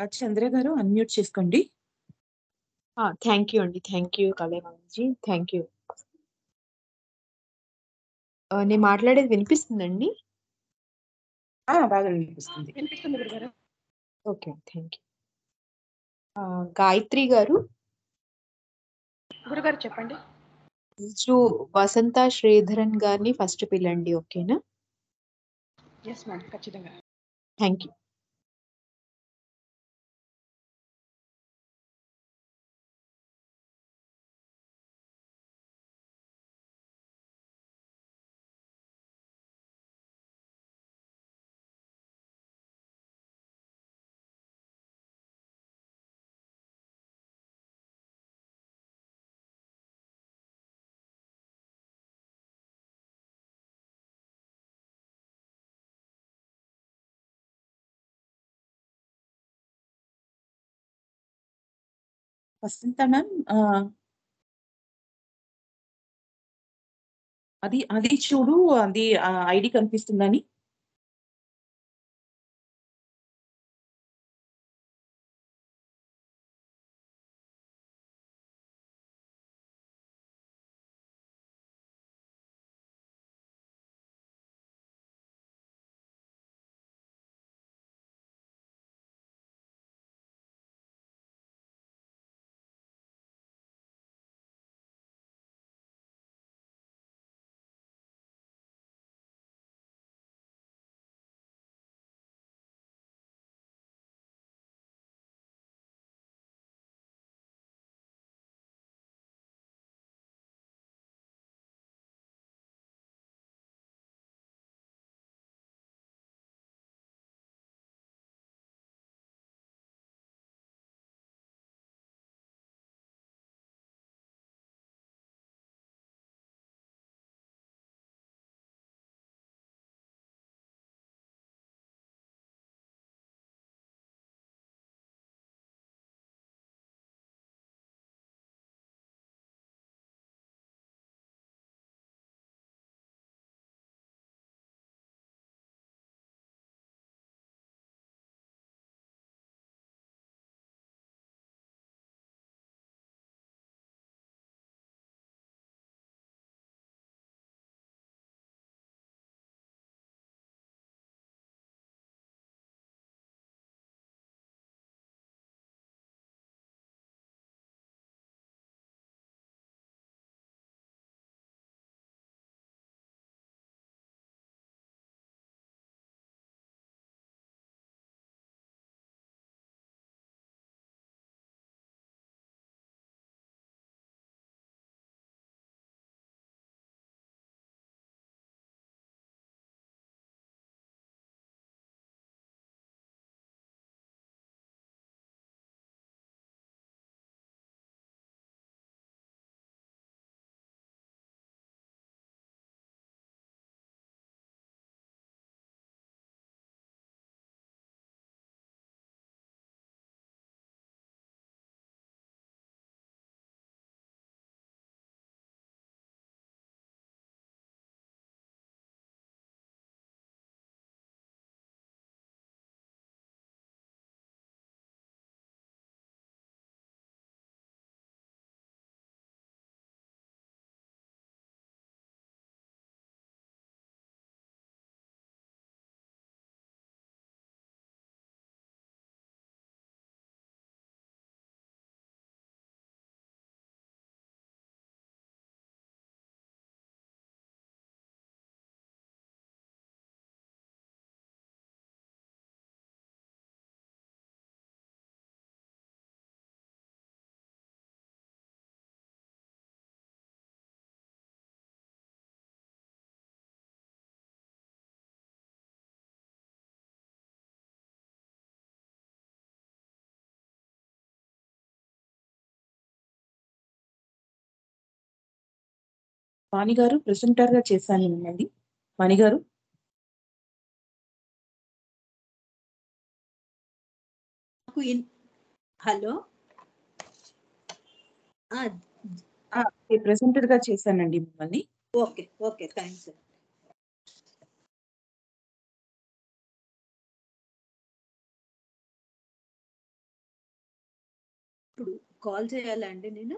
ఆ! చంద్ర గారు అన్‌మ్యూట్ చేసుకోండి. ఆ! థాంక్ యూ అండి. Thank you Kalamanji. Thank you. ఆహ్, నేను మాట్లాడేది వినిపిస్తుందండి? ఆ! బాగా వినిపిస్తుంది. వినిపిస్తుంది గురుగారు. ఓకే. Thank you. ఆహ్, గాయత్రి గారు గురుగారు చెప్పండి. రోజు వసంత శ్రీధరన్ గారిని ఫస్ట్ పిలండి. ఓకేనా? Yes ma'am. ఖచ్చితంగా. Thank you. వసంత మ్యామ్ ఆహ్ అది అది చూడు అది ఆహ్, ఐడీ కనిపిస్తుందని? వాణి గారు ప్రెజెంటర్‌గా చేశాను మిమ్మల్ని. వాణి గారు? నాకు ఇన్ హలో? ఆ! ఆ! ప్రెజెంటర్‌గా చేశానండి మిమ్మల్ని. ఓకే. ఓకే. థాంక్స్. ఇప్పుడు కాల్ చేయాలా అండి నేను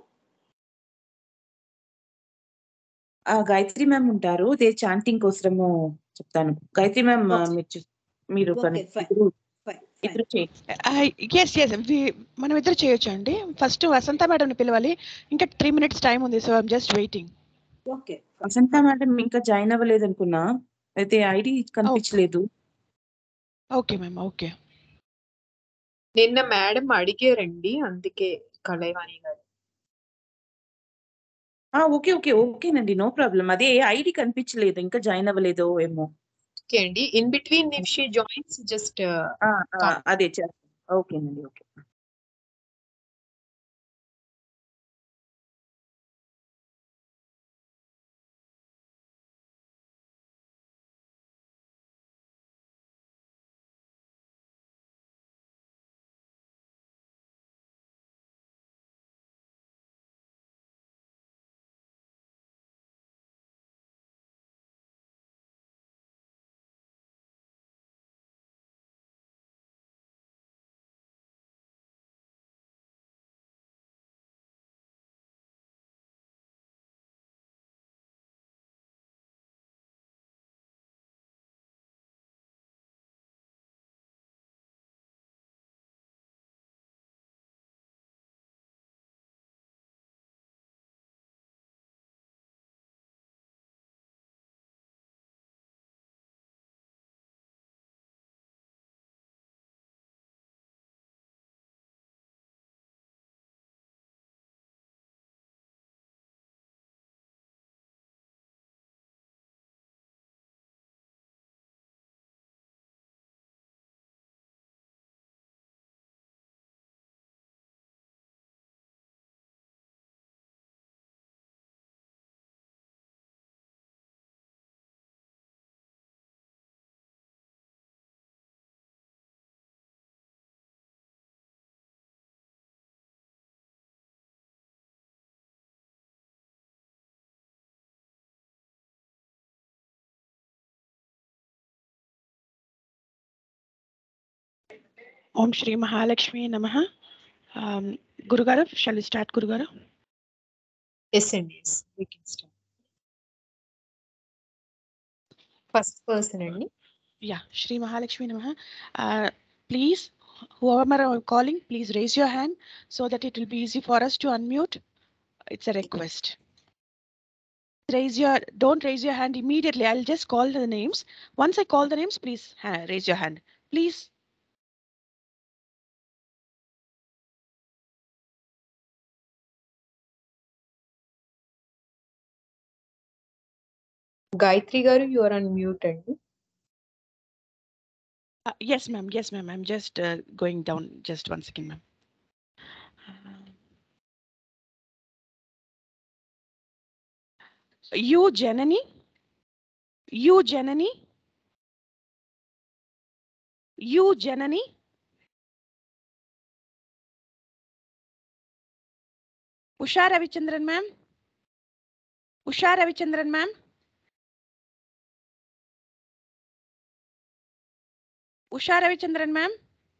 ఆ గాయత్రి మ్యామ్ ఉంటారు అదే చాంటింగ్ కోసము చెప్తాను గాయత్రి మ్యామ్ Okay. మీరు చూ- మీరు Okay, కనెక్ట్ fine. ఇద్దరు ఫైన్ ఇద్దరు చేయండి ఎస్ ఎస్ మనం ఇద్దరు చేయొచ్చు అండి ఫస్ట్ వసంత మేడంని పిలవాలి ఇంకా త్రీ మినిట్స్ టైం ఉంది so I'm just waiting okay Vasantha madam ఇంకా జాయిన్ అవ్వలేదు అనుకున్నా అయితే ఐడి కనిపించలేదు ఓకే మ్యామ్ ఓకే నిన్న మేడం అడిగారండి అందుకే కళైవాణి గారు ఆ ఓకే ఓకే ఓకేనండి నో ప్రాబ్లం అదే ఐడి కనిపించలేదు ఇంకా జాయిన్ అవ్వలేదో ఏమో ఓకే అండి in between if she joins just ఆ, ఆ, అదే చేస్తాను ఓకేనండి ఓకే ఓం శ్రీ మహాలక్ష్మి నమ గురుగారు షల్ స్టార్ట్ గురుగారు ఎస్ అండి yes we can start first person అండి యా శ్రీ మహాలక్ష్మి నమ please whoever are calling please raise your hand so that it will be easy for us to unmute it's a request raise your don't raise your hand immediately i'll just call the names once i call the names please ha- raise your hand please Gayatri garu you are on mute అండి Uh, yes, ma'am. Yes, ma'am. I'm just uh, going down. Just one second, ma'am. Uh, you, Janani? You, Janani? You, Janani? Usha Ravichandran, ma'am? Usha Ravichandran, ma'am? Usha Ravichandran ma'am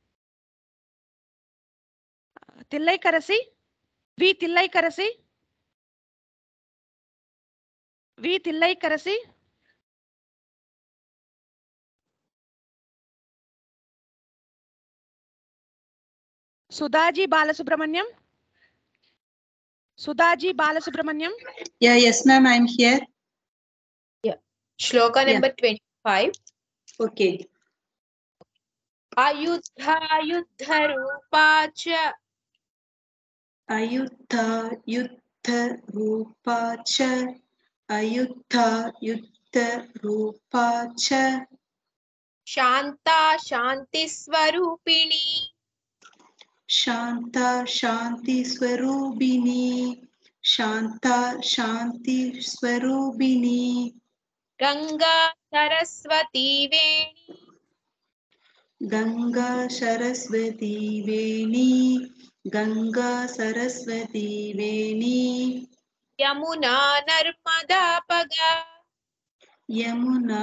Thillai Karasi V Thillai Karasi V Thillai Karasi Sudhaji Balasubramaniam Sudhaji Balasubramaniam Yeah, yes, ma'am, I'm here. Shloka Yeah. Number twenty five Okay. అయుద్ధాయుద్ధ రూపాచ Ayuddha Yuddha Rupa Cha Ayuddha Yuddha Rupa Cha శాంతా శాంతి స్వరూపిణి Shanta Shanti Swarubini Shanta Shanti Swarubini Ganga Saraswati వేణి Ganga Saraswati Veni Ganga Saraswati Veni Yamuna నర్మదాపగా యమునా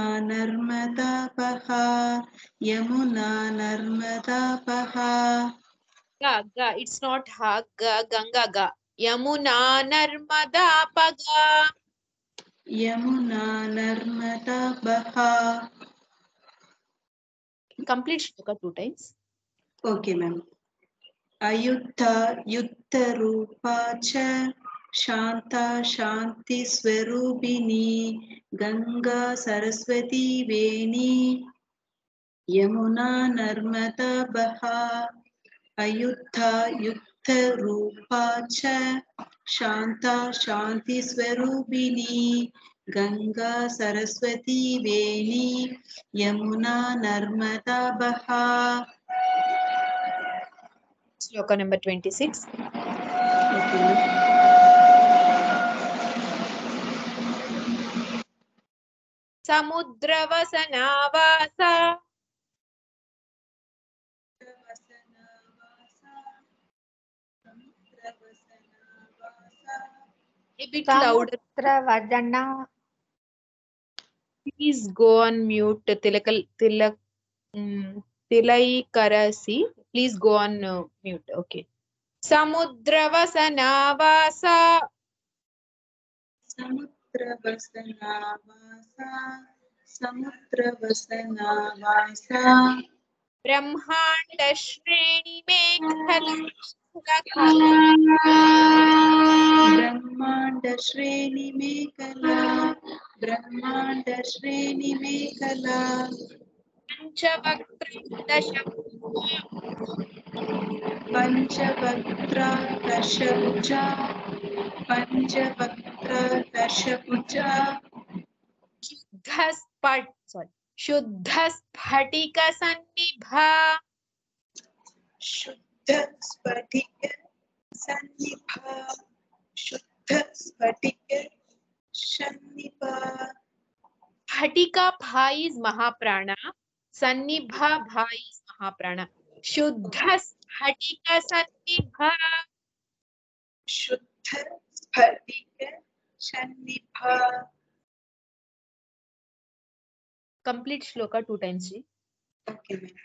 నర్మదాపహ యమునా నర్మదాపహ ga ga it's not ha ga ganga ga yamuna narmada paga Yamuna Narmada బహా complete shloka two times okay ma'am అయుద్ధ యుద్ధ రూపా చ శాంత శాంతి స్వరూపిణి గంగా సరస్వతి వేణి యమునా నర్మద బహా అయుద్ధ యుద్ధ రూపా చ శాంత శాంతి స్వరూపిణి గంగా సరస్వతి వేణి యమునా నర్మద బహా shloka number 26 ఓకే మ్యామ్ సముద్రవసనావాస a bit louder సముద్రవదన please go on mute tilakal tilak um, tilaikarasi please go on uh, mute okay సముద్రవసనావాస సముద్రవసనావాస సముద్రవసనావాస బ్రహ్మాండ శ్రేణి మేఖల బ్రహ్మాండ శ్రేణి మేకల బ్రహ్మాండ శ్రేణి మేకల పంచవక్త్ర దశ పంచవక్త్ర దశభుజ పంచవక్త్ర దశభుజ శుద్ధస్ఫట్ సారీ శుద్ధ స్ఫటిక సన్నిభ శుద్ధ స్ఫటిక సన్నిభ శుద్ధ స్ఫటిక సన్నిభ స్ఫటిక భాయి మహాప్రాణ సన్నిభ భాయి మహాప్రాణ శుద్ధ స్ఫటిక సన్నిభ శుద్ధ స్ఫటిక సన్నిభ complete shloka two times okay madam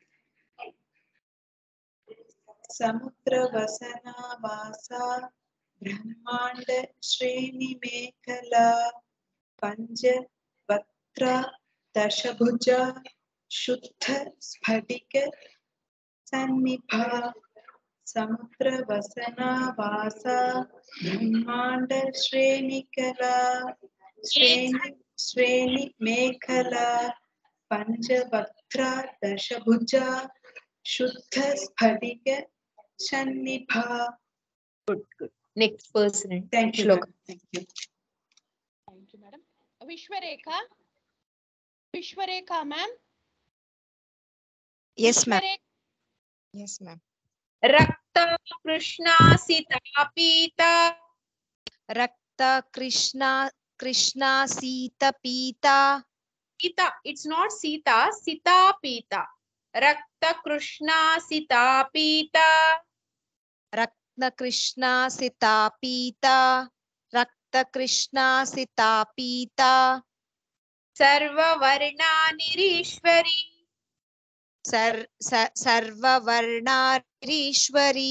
సముద్ర వసన వాస బ్రహ్మాండ శ్రేణి మేఖల పంచ వక్త్ర దశభుజ శుద్ధ స్ఫటిక సన్నిభ సముద్ర వసన వాస బ్రహ్మాండ శ్రేణికల శ్రేణి శ్రేణి మేఖల పంచవక్త్ర దశభుజ శుద్ధ స్ఫటిక సన్నిభ good good next person thank you shloka thank you Thank you, madam. Vishwarekha. Vishwarekha, ma'am. Yes, ma'am. Vishwarekha. Yes, ma'am. రక్త కృష్ణాసితాపీత రక్త కృష్ణ కృష్ణ సీత పీత సీత ఇట్స్ నాట్ సీత సితాపీత రక్త కృష్ణాసితాపీత రక్త కృష్ణ సితా పీత రక్త కృష్ణ సితా పీత సర్వవర్ణానిరీశ్వరి సర్ స- సర్వవర్ణానిరీశ్వరీ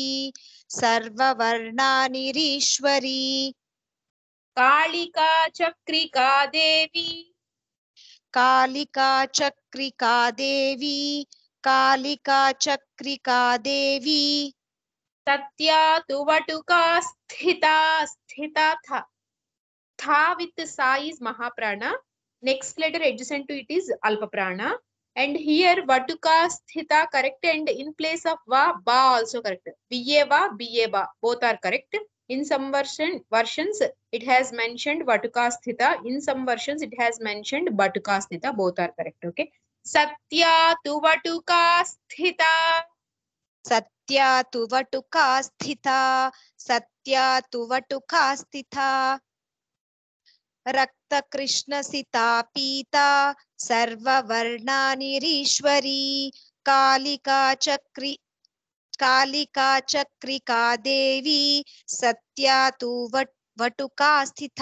సర్వవర్ణానిరీశ్వరీ కాళికా చక్రికా దేవి కాళికా చక్రికా దేవి కాళికా చక్రికా దేవి సత్యా తువటుకా స్థిత స్థిత థ థా విత్ సా is మహాప్రాణ next letter adjacent to it is alpa prana and here vatuka sthita correct and in place of va ba also correct va va ba ba both are correct in some version versions it has mentioned vatuka sthita in some versions it has mentioned batuka sthita both are correct okay satya tuvatuka sthita సత్యా తువటుకా స్థిత సత్యా తువటుకా స్థిత రక్త కృష్ణ సితా పీత సర్వవర్ణానిరీశ్వరీ కాళికా చక్రి కాళికా చక్రికా దేవి సత్యా తు వట్- వటుకా స్థిత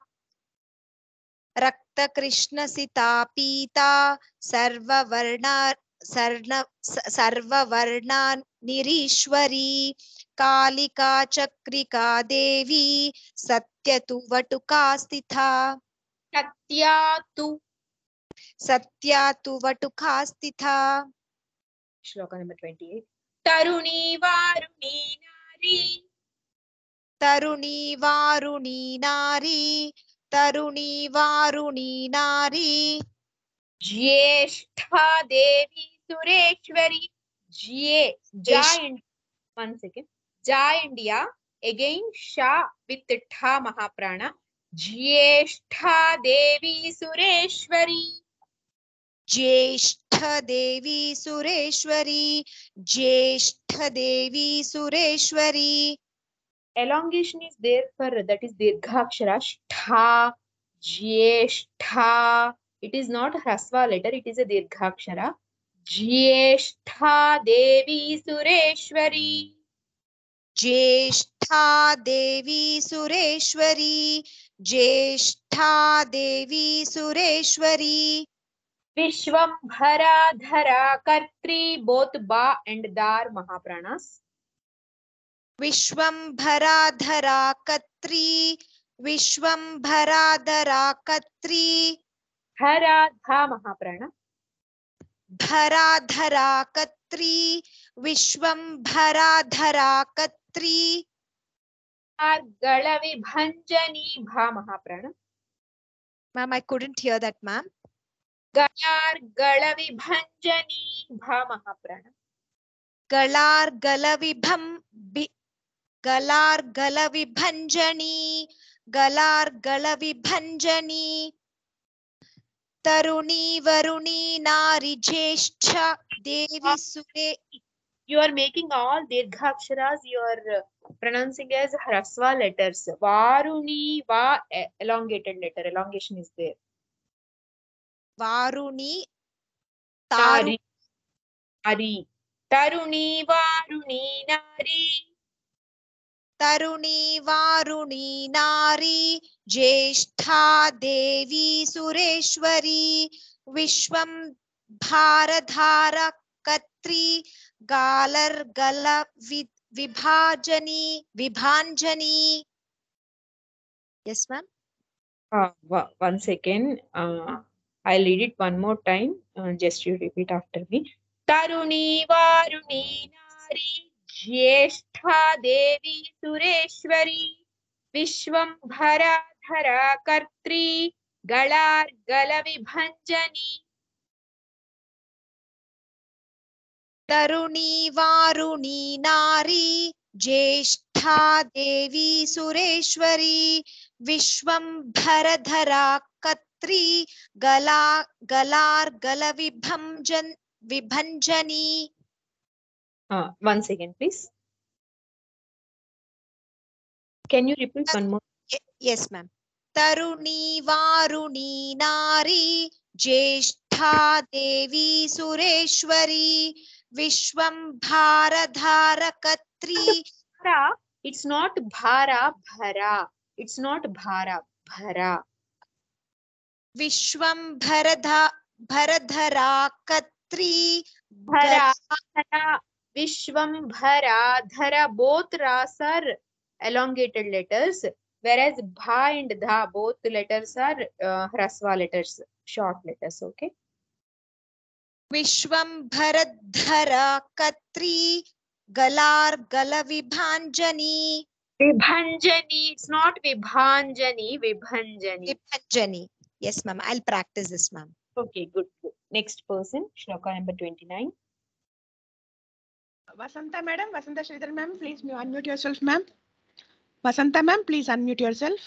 రక్త కృష్ణ సితా పీత సర్వవర్ణ సర్ణ స- సర్వవర్ణాన్ निरीश्वरी कालिका चक्रिका देवी सत्यतु वटुका स्थिता सत्या तु सत्या तु वटुका स्थिता శ్లోక నెంబర్ ట్వంటీ ఎయిట్ తరుణీ వారుణీ నారీ तरुणी वारुणी नारी तरुणी वारुणी नारी జ్యేష్ఠా దేవి సురేశ్వరి జ్యే జా వన్ సెకండ్ జా ఇండియా అగైన్ షా విత్ ఠా మహాప్రాణ జ్యేష్ఠా దేవి సురేశ్వరి ज्येष्ठ देवी सुरेश्वरी ज्येष्ठ देवी Sureshwari elongation is there for that is dirghakshara shtha jyeshtha it is not hrasva letter it is a dirghakshara jyeshtha devi sureshwari Jyeshtha Devi Sureshwari Jyeshtha Devi Sureshwari vishwambhara dhara kartri both ba and dar mahapranas विश्वम्भराधरा कत्री विश्वम्भराधरा कत्री dhara dha mahaprana धराधरा कत्री विश्वम्भराधरा कत्री gala vibhanjani bha mahaprana Ma'am, I couldn't hear that, ma'am. galar gala vibhanjani bha mahaprana गलार गलविभं बि- गलार गलविभञ्जनी गलार गलविभञ्जनी तरुणी वरुणी नारी ज्येष्ठ देवी सुरे you are making all dirghaksharas you are uh, pronouncing as hrasva letters varuni va e- elongated letter elongation is there वारुणी तारु Tari. Ari. Taruni varuni nari. तरुणी वारुणी नारी ज्येष्ठा देवी सुरेश्वरी विश्वं भारधार कत्री गालर्गल वि विभाजनी विभाञ्जनी yes ma'am Uh, wa- one second. Uh, I'll read it one more time. Uh, just you repeat after me. Taruni varuni nari. Jyeshtha devi sureshwari. Vishwam bhara dhara kartri. Galar gala vibhanjani. तरुणी वारुणी नारी ज्येष्ठा देवी सुरेश्वरी विश्वं भरधरा कत्री गला गलार् गलविभञ्जन् विभञ्जनी Uh, one second, please. Can you repeat one more? yes ma'am तरुणी वारुणी नारी ज्येष्ठा देवी सुरेश्वरी विश्वं भारधार कत्री Bhara, it's not bhara, bhara. It's not bhara, bhara. विश्वं भरधा भरधरा कत्री Bhara, dhara, Vishwam, bhara, dhara, both ras are elongated letters, whereas bha and dha, both letters are uh, hrasva letters, short letters, okay? विश्वं भरधरा कत्री गलार् गलविभाञ्जनी Vibhanjani, it's not vibhanjani, vibhanjani. विभञ्जनी yes ma'am i'll practice this ma'am Okay, good, good. Next person, shloka number 29. Vasanta madam, Vasanta Sridhar ma'am, please mu- unmute yourself ma'am. Vasanta ma'am, please unmute yourself.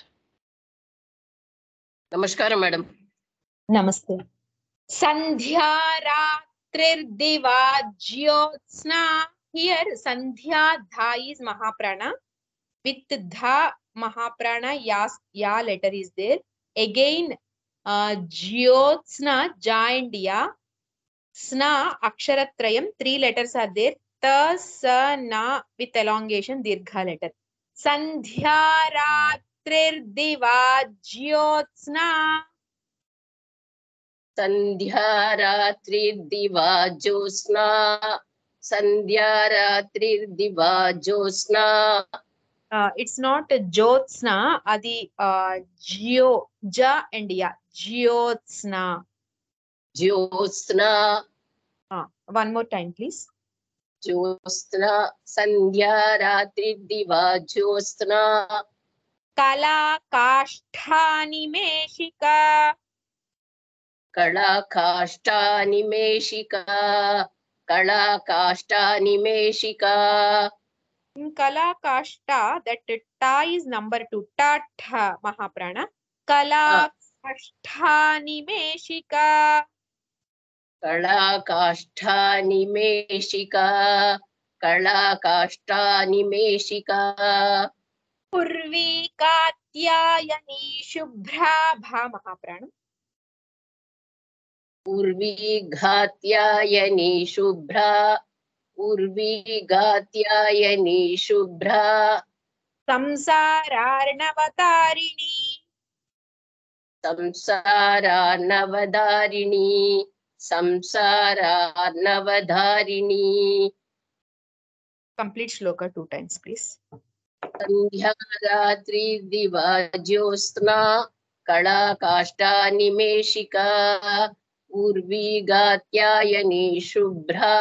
నమస్కారం madam Namaste. Sandhya Ratrirdeva Jyotsna. Here, Sandhya Dha is Mahaprana. With Dha Mahaprana, Yas, Ya letter is there. Again, uh, Jyotsna, Ja and Ya. Sna, Aksharatrayam, three letters are there. Ta, Sa, Na with elongation, Dirgha letter. Sandhya Ratrirdeva Jyotsna. సంధ్యారాత్రి దివా జ్యోత్స్నా సంధ్యా రాత్రిర్దివా జ్యోత్స్నా it's not జ్యోత్స్న అది జియో జ అండ్ యా జ్యోత్స్న జ్యోత్స్నా వన్ మోర్ టైం ప్లీజ్ జ్యోత్స్నా సంధ్యా రాత్రిర్దివా జ్యోత్స్నా కళా కాష్ఠానిమేషిక కళా కాష్టానిమేషికా కళా కాష్టానిమేషికా కళా కాష్ట దట్ టా ఇస్ నంబర్ టు టా ఠ మహాప్రాణ కళా కాష్ఠానిమేషిక కళా కాష్టానిమేషికా కళా కాష్టానిమేషికా పూర్వీ కాత్యాయని శుభ్రా భా మహాప్రాణం పూర్వీ ఘాత్యాయని శుభ్రా పూర్వీ ఘాత్యాయని శుభ్రా సంసారార్ణవతారిణి సంసారార్ణవదారిణి సంసారార్ణవధారిణి complete shloka two times please సంధ్యా రాత్రి దివా జ్యోత్స్నా కళా కాష్టానిమేషికా ఊర్వీ గాత్యాయని శుభ్రా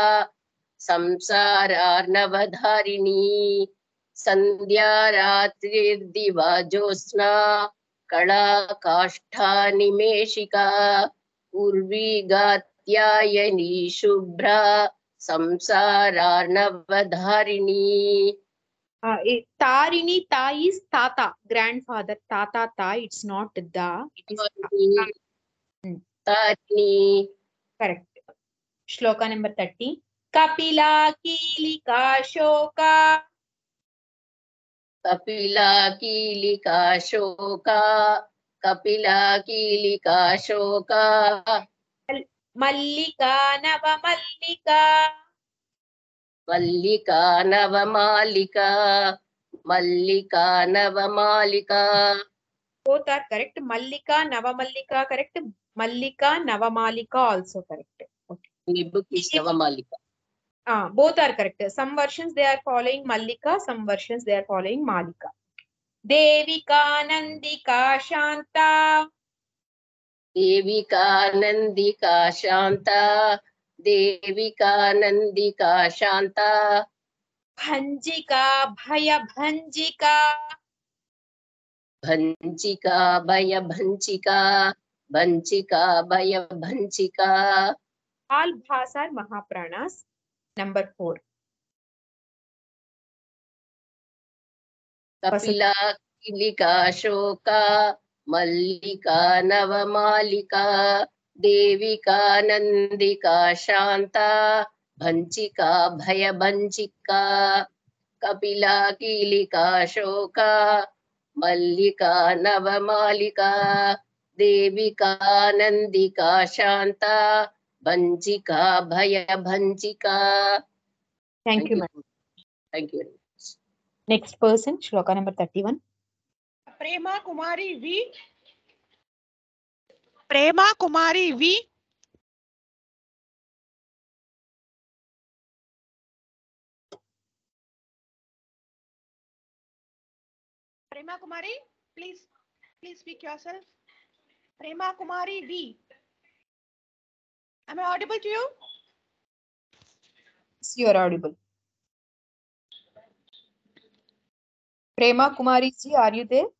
సంసారార్ణవధారిణి సంధ్యా రాత్రిర్దివా జ్యోత్స్నా కళా కాష్టానిమేషికా ఊర్వీ గాత్యాయని శుభ్రా సంసారార్ణవధారిణి తారిణి తా ఈస్ తాత గ్రాండ్ ఫాదర్ తాత తా it's not the it is తారిణి కరెక్ట్ శ్లోక నెంబర్ థర్టీ కపిలా కీలికా శోక కపిలా కీలికా శోకా కపిలా కీలికా శోకా మల్లికా నవ Mallika Mallika నవమాలికా Mallika నవమాలికా both are correct mallika navamallika correct mallika navamalika also correct నిబుకి నవమాలిక uh, both are correct some versions they are following mallika some versions they are following malika devika nandika shanta Devika నందికా Shanta Devika నందికా Shanta bhanjika bhaya bhanjika భంచికా భయ భంచికా భంచికా భయ భంచికా all bhas are mahapranas number 4 Kapila కిలికా శోకా Mallika నవమాలికా Devika నందికా శాంత భంచికా భయ భంచికా కపిలా కీలికా శోకా మల్లికా నవమాలికా దేవికా నందికా శాంత భంచికా భయ భంచికా thank you madam thank you next person shloka number 31 Prema Kumari V. Prema Kumari V. Prema Kumari, please, please speak yourself. Prema Kumari V. Am I audible to you? Yes, you are audible prema kumari ji are you there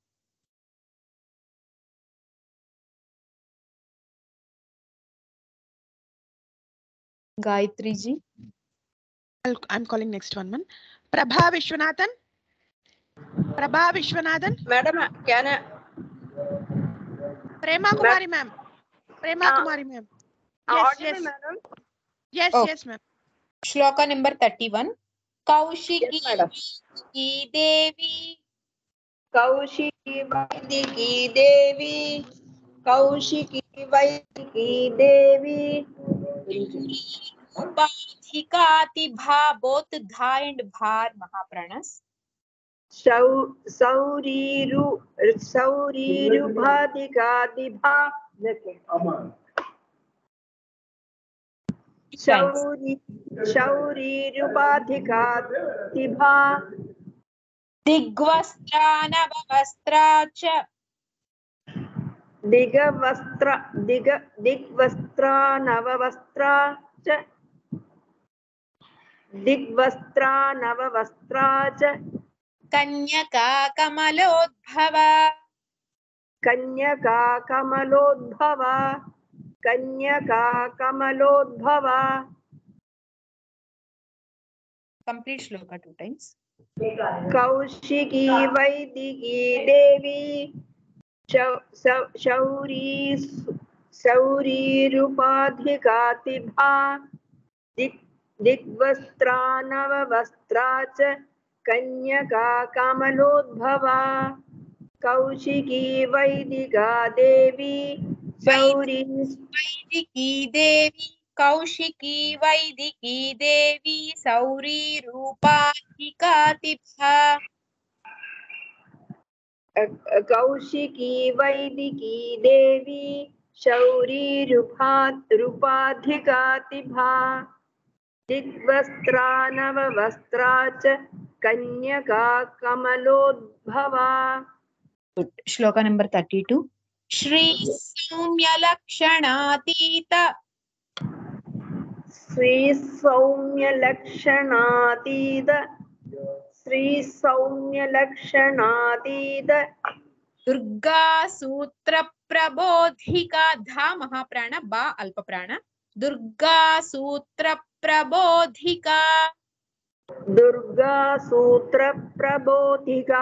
gayatri ji I'll- I'm calling next one, man. Prabha Vishwanathan. Prabha Vishwanathan. Madam, can I? Prema Kumari, ma'am. Prema Ah. Kumari, ma'am. Yes, audible, yes. madam? Yes, Oh. yes, ma'am. shloka number 31 kaushiki Yes, madam. ki devi కౌశికి వైదికి దేవి కౌశికి వైదికి దేవి Upadhikati bha both dha and bhar mahapranas సౌ సౌరీరు సౌరీరు భాదికాది భా शौरि शौरीरुपाधिका तिभा दिग्वस्त्रा नववस्त्रा च दिगवस्त्र दिग दिग्वस्त्रा नववस्त्रा च दिग्वस्त्रा नववस्त्रा च कन्यका कमलोद्भव कन्यका कमलोद्भव कन्यका कमलोद्भव complete shloka two times Kaushiki वैदिकी देवी शौ- शौ- शौरी शौरीरुपाधिकातिभा दिक् दिग्वस्त्रा नववस्त्रा च कन्यका कमलोद्भवा कौशिकी वैदिका देवी शौरी वैदिकी देवी कौशिकी वैदिकी देवी सौरी रूपाधिकातिभा कौशिकी वैदिकी देवी शौरीरूपा रूपाधिकातिभा दिग्वस्त्रा नववस्त्रा च कन्यका कमलोद्भवा Good. Shloka number 32. Shri Soumya Lakshanatita श्रीसौम्यलक्षणातीत श्रीसौम्यलक्षणातीत Durga Sutra Prabodhika Dha Mahaprana Ba Alpa Prana Durga Sutra Prabodhika दुर्गासूत्रप्रबोधिका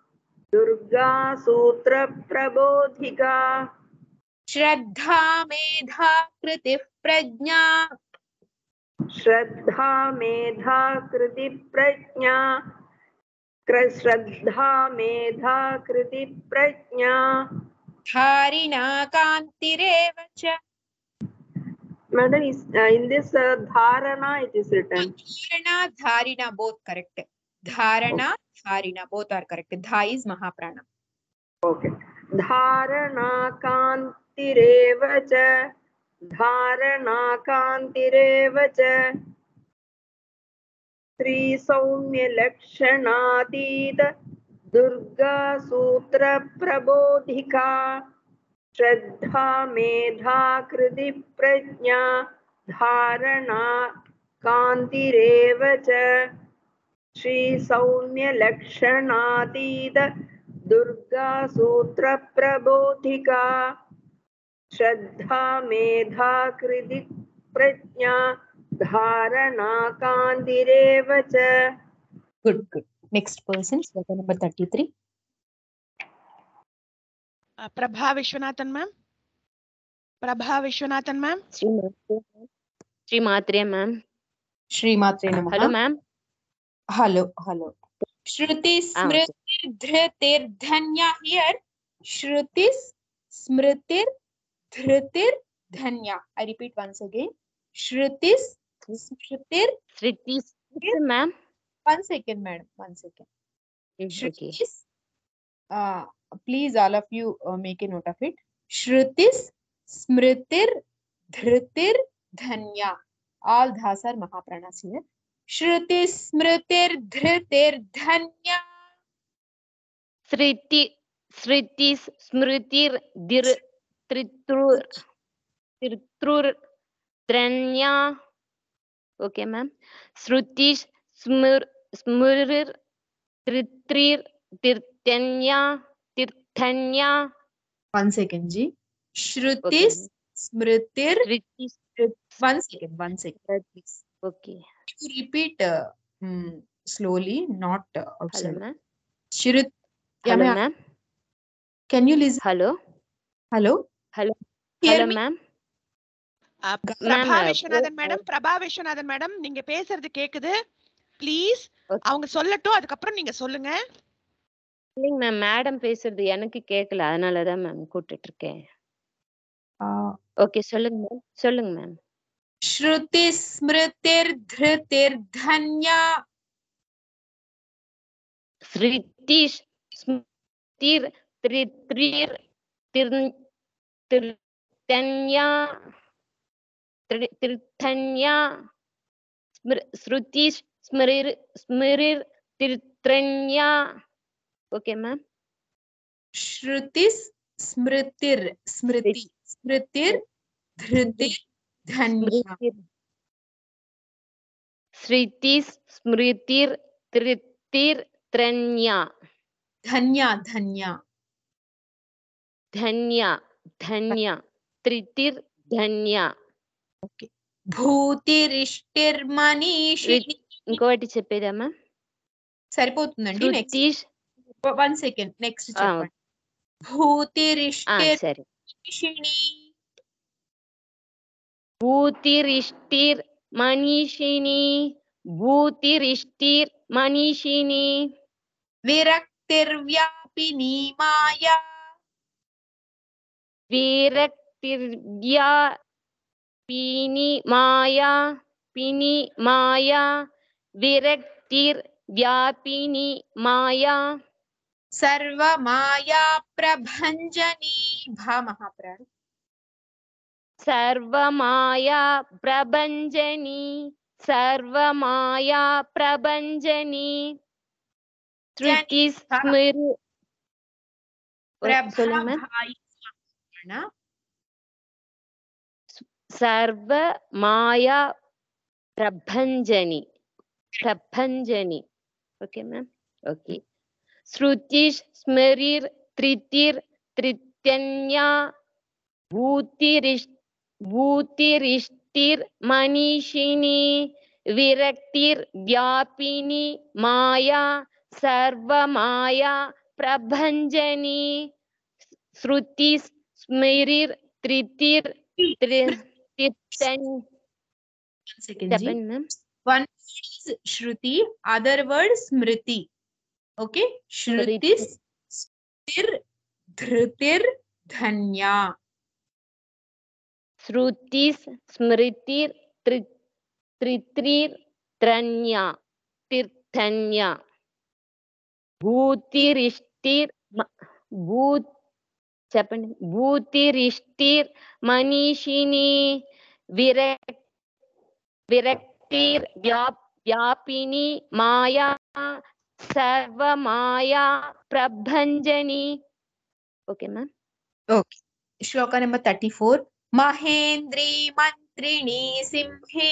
दुर्गासूत्रप्रबोधिका Shraddha Medha Kritif Prajna श्रद्धा मेधा कृति प्रज्ञा क्र- श्रद्धा मेधा कृति प्रज्ञा Dharina Kantireva Cha madam is uh, in this uh, dharana it is written Dharana Dharina both correct. Dharana Dharina both are correct. Dha is Mahaprana. okay धारणा कान्तिरेव च धारणा कान्तिरेव च श्रीसौम्यलक्षणातीत दुर्गासूत्रप्रबोधिका श्रद्धा मेधा कृति प्रज्ञा धारणा कान्तिरेव च श्रीसौम्यलक्षणातीत दुर्गासूत्रप्रबोधिका श्रद्धा मेधा कृति प्रज्ञा धारणा कान्तिरेव च Good, good. Next person, sloka number 33. Uh, Prabha Vishwanathan ma'am. Prabha Vishwanathan ma'am. శ్రీమాత్రే ma'am Srimatre Namaha. Hello ma'am Hello, hello. Shruti Ah, Smriti Dhritir Dhanya here. Shruti Smritir Dhritir Dhanya. I repeat once again. Shruti Smritir. శృతి ma'am One second, madam. One second. Okay Shrutis. Uh, please, all of you uh, make a note of it. Shrutis Smritir Dhritir Dhanya. All dhas are Mahapranas here. Shruti Smritir Dhritir Dhanya. శృతి శృతి స్మృతిర్ దిర్ త్రిత్రూర్ త్రిత్రూర్ త్రణ్యా okay ma'am శృతి స్మృర్ స్మృర్ త్రిత్రిర్ తీర్థన్యా తీర్థన్యా One second, Ji. Okay Shrutis Smritir. శృతి One second, one second, please. Okay You repeat uh, mm, slowly, not uh, hello outside. Ma'am Shrut. Yeah, hello ma'am. Ma'am Can you listen? Hello Hello? Hello Hear hello me? Ma'am Uh, Ma'am, Prabha uh, Viswanathan madam Prabha Viswanathan madam நீங்க பேசுறது கேக்குது please Okay. அவங்க சொல்லட்டும் அதுக்கப்புறம் நீங்க சொல்லுங்க இல்லைங்க ma'am madam பேசுறது எனக்கு கேட்கல அதனால தான் மேம் கூப்பிட்டுட்டு இருக்கேன் Uh, ஓகே சொல்லுங்க மேம் சொல்லுங்க ma'am Shruti Smritir Dhritir Dhanya. ஸ்ருதிஷ் ஸ்மிருதிர் த்ரித்ரிர் திர் திர்தன்யா त्रि- तीर्थन्या स्मृ श्रुति स्मृर स्मृरिर् तीर्थन्या ఓకే మ్యామ్ श्रुतिस् स्मृतिर् स्मृति स्मृतिर् धृतिर् धन्या స్మృతి స్మృతిర్ త్రితిర్ త్రన్యా धन्या धन्या ధన్య ధన్య త్రితిర్ ధన్య భూతిరిష్టిర్మనీషిణి ఇంకోటి చెప్పేదమ్మా సరిపోతుందండి నెక్స్ట్ శృతి వన్ సెకండ్ నెక్స్ట్ ఆ, చెప్పండి ఆ, భూతిరిష్టిర్మనీషిణి సరే భూతిరిష్టిర్ మనీషిని భూతిరిష్టిర్ మనీషిని విరక్తిర్వ్యాపిని మాయా విరక్తిర్వ్యా పిని మాయా పిని మాయా విరక్తిర్ వ్యాపిని మాయా సర్వమాయా ప్రభంజని భా మహాప్రాణ సర్వమాయా ప్రభంజని సర్వమాయా ప్రభంజని శృతి స్మృతి சொல்லுங்க ma'am. ప్రభాయి సర్వ మాయా ప్రభంజని ప్రభంజని ఓకే మ్యామ్ ఓకే శృతి స్మరిర్ త్రితిర్ త్రిత్యన్యా భూతిరిష్ భూతిరిష్టిర్ మనీషిని విరక్తిర్ వ్యాపిని మాయా సర్వమాయా ప్రభంజని శృతి స్మరిర్ త్రితిర్ త్రి- తిత్తన్ సెకండ్ చెప్పండి మ్యామ్ వన్ is శృతి అదర్ వర్డ్ స్మృతి ఓకే శృతి స్మృతిర్ ధృతిర్ ధన్యా శృతి స్మృతి త్రి త్రిత్రిర్ త్రన్య తీర్థన్య భూతిరిష్టిర్ మ- భూ చెప్పండి భూతిరిష్టిర్ మనీషిని విరక్ విరక్తిర్ వ్యాప్ వ్యాపిని మాయా సర్వమాయా ప్రభంజని okay ma'am okay shloka number thirty four మహేంద్రి మంత్రిణి సింహి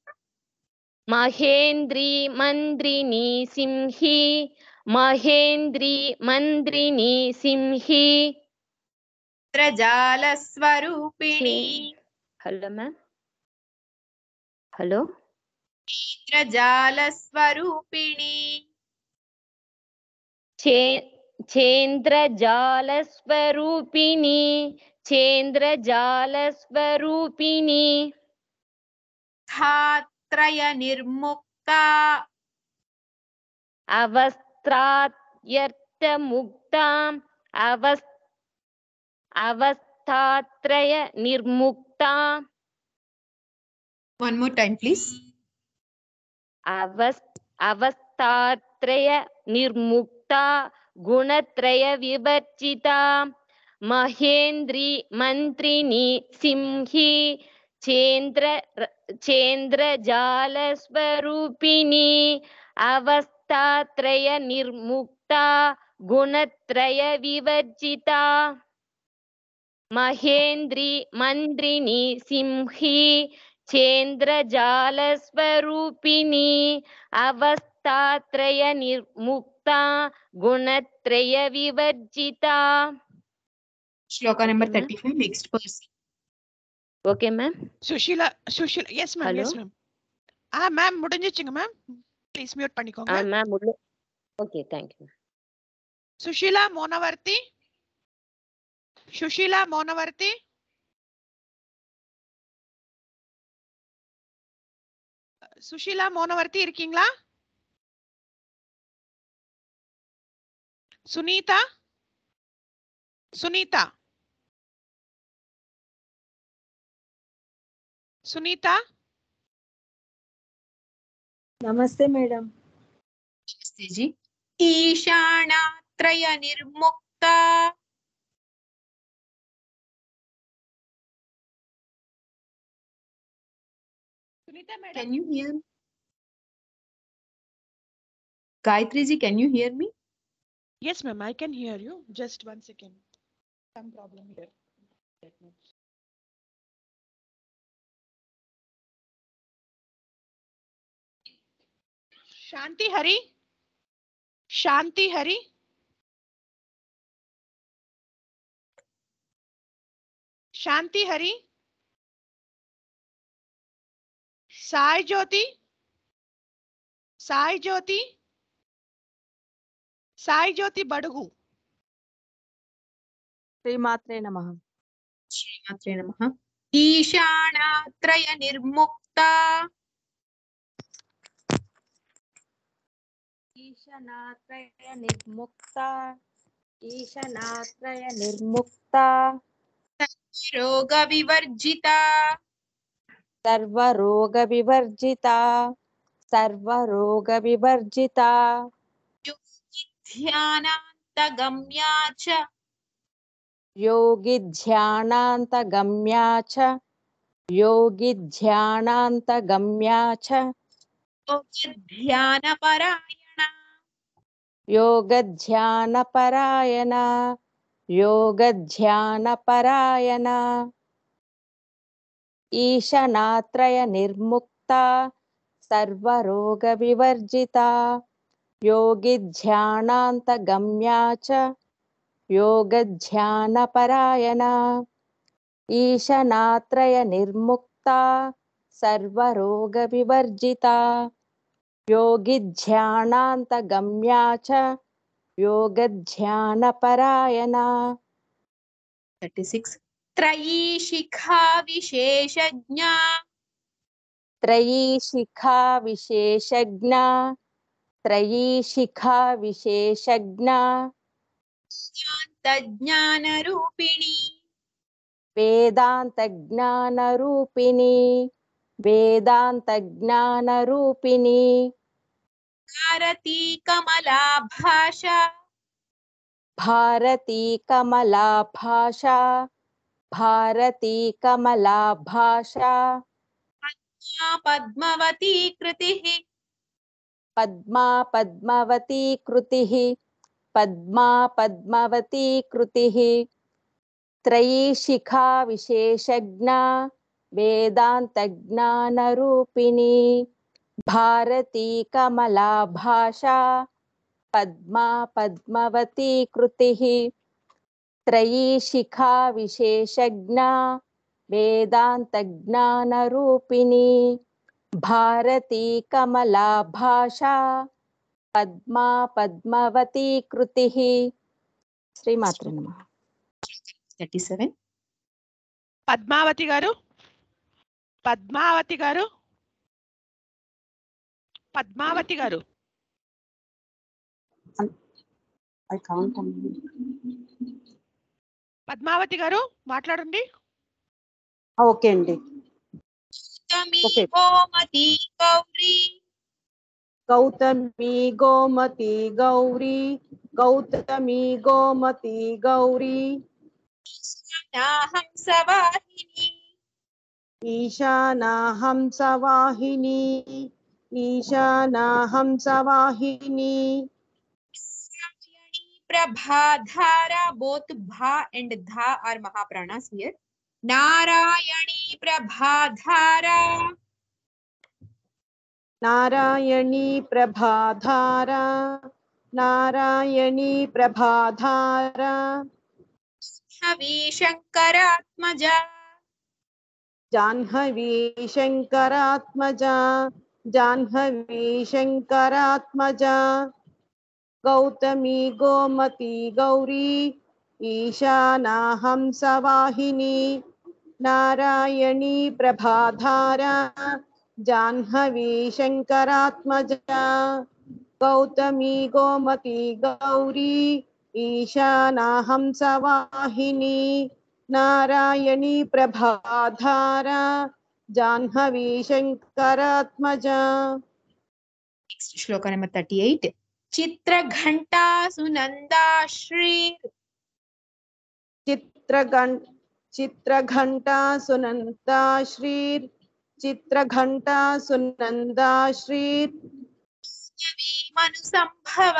మహేంద్రి మంద్రిని సింహి మహేంద్రి మంద్రిని సింహి త్రజాల స్వరూపిణి హలో మ్యామ్ హలో త్రజాల స్వరూపిణి చే చేంద్రజాల స్వరూపిణి చేంద్రజాల స్వరూపిణి ధాత్రయ నిర్ముక్త అవస్త్రాత్యర్థముక్తాం అవస్ అవస్థాత్రయ నిర్ముక్త వన్ మోర్ టైం ప్లీజ్ అవస్ అవస్థాత్రయ నిర్ముక్త గుణత్రయ వివర్జిత మహేంద్రి మంత్రిని సింహి చేంద్ర చేంద్రజాల స్వరూపిణి అవస్థాత్రయ నిర్ముక్త గుణత్రయ వివర్జిత మహేంద్రి మంత్రిని సింహి చేంద్రజాల స్వరూపిణి అవస్థాత్రయ నిర్ముక్త గుణత్రయ వివర్జిత shloka number Okay, ma'am. Thirty five next person okay ma'am Sushila Sushila yes ma'am Hello? Yes ma'am ஆ மேம் முடிஞ்சிச்சுங்க மேம் ப்ளீஸ் மியூட் பண்ணிக்கோங்க ma'am okay thank you Sushila Monavarthi Sushila Monavarthi Sushila Monavarthi இருக்கீங்களா சுனீதா சுனீதா சுனீதா నమస్తే మేడం జీ ఈశానాత్రయ నిర్ముక్త Sunita madam. Can you hear me? Gayatri ji, can you hear me? Yes, ma'am, I can hear you. Just one second. Some problem here. Let me- Shanti Hari? Shanti Hari? Shanti Hari? Sai Jyoti? Sai Jyoti? Sai Jyoti Badugu శ్రీమాత్రే నమ శ్రీమాత్రే నమః ఈశానాత్రయ నిర్ముక్త ఈశనాత్రయ నిర్ముక్త ఈశనాత్రయ నిర్ముక్త రోగ వివర్జిత సర్వరోగ వివర్జిత సర్వరోగ వివర్జిత ధ్యానాంత గమ్యా చ యోగి ధ్యానాంత గమ్యా చ యోగి ధ్యానాంత గమ్యా చ ధ్యాన పరాయణ యోగ ధ్యాన పరాయణ యోగ ధ్యాన పరాయణ ఈశనాత్రయ నిర్ముక్త సర్వరోగ వివర్జిత యోగి ధ్యానాంత గమ్యా చ యోగ ధ్యాన పరాయణ ఈశనాత్రయ నిర్ముక్త సర్వరోగ వివర్జిత యోగి ధ్యానాంత గమ్యా చ యోగ ధ్యాన పరాయణ థర్టీ సిక్స్ త్రయీ శిఖా విశేషజ్ఞ త్రయీ శిఖా విశేషజ్ఞ త్రయీ శిఖా విశేషజ్ఞ జ్ఞాన రూపిణి వేదాంత జ్ఞాన రూపిణి వేదాంత జ్ఞాన రూపిణి భారతీ కమలా భాష భారతీ కమలా భాష భారతీ కమలా భాష పద్మవతీ కృతి పద్మా పద్మవతీ కృతి పద్మా పద్మవతీ కృతి త్రయీ శిఖా విశేషజ్ఞ వేదాంత జ్ఞాన రూపిణి భారతీ కమలా భాష పద్మా పద్మవతీ కృతి త్రయీ శిఖా విశేషజ్ఞ వేదాంత జ్ఞాన రూపిణి భారతీ కమలా భాష పద్మా పద్మవతీ కృతి శ్రీమాత్ర నమ థర్టీ సెవెన్ పద్మావతి గారు పద్మావతి గారు పద్మావతి గారు I can't. పద్మావతి గారు మాట్లాడండి ఓకే అండి Okay. గోమతి గౌరీ గౌతమి గోమతి గౌరీ గౌతమి గోమతి గౌరీ హంసవాహిని ఈశానా హంసవాహిని ఈశానా హంసవాహిని ప్రభాధార బోత్ భా అండ్ ధా ఆర్ మహాప్రాణాస్ హియర్ నారాయణీ ప్రభాధార నారాయణీ ప్రభాధార నారాయణీ ప్రభాధార హవి శంకరాత్మజ జాహ్నవీ శంకరాత్మజ జాహ్నవీ శంకరాత్మజ గౌతమి గోమతి గౌరీ ఈశానా హంసవాహిని నారాయణీ ప్రభాధార జాహ్నవీ శంకరాత్మజ గౌతమి గోమతి గౌరీ ఈశానా హంసవాహిని నారాయణీ ప్రభాధార జాహ్నవీ శంకరాత్మజ next shloka number thirty eight చిత్రఘంటా సునందా శ్రీ చిత్రగం చిత్రఘంటా సునంతా శ్రీర్ चित्रघण्टा सुनन्दाश्री మను సంభవ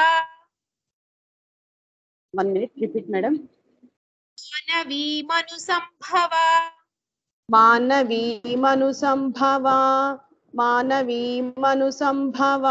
వన్ మినిట్ రిపీట్ మేడం మానవీ మను సంభవ మానవీ మను సంభవ మానవీ మను సంభవ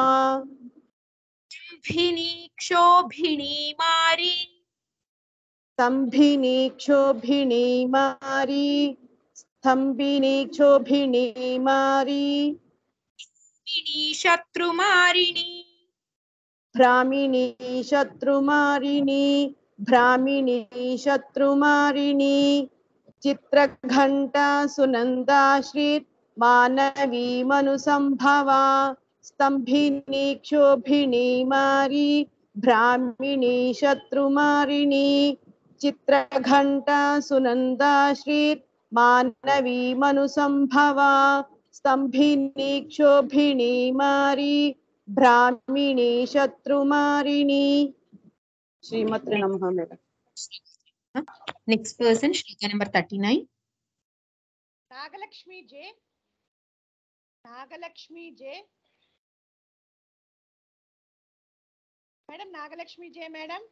భిని క్షోభిణి మారి స్తంభిని క్షోభిణి మారి స్తంభిని క్షోభిణి మారి భిని శత్రుమారిణి భ్రామిణి శత్రుమారిణి భ్రామిణి శత్రుమారిణి చిత్రఘంటా సునందాశ్రిత్ మానవీ మను సంభవ స్తంభిని క్షోభిణి మారి భ్రామిణి శత్రుమారిణి చిత్రఘంటా సునందాశ్రిత్ మానవీ మను సంభవ స్తంభిని క్షోభిణి మారి భ్రామిణి శత్రుమారిణి శ్రీమతి నమః madam next person shloka number thirty nine Nagalakshmi J Nagalakshmi J madam Nagalakshmi J madam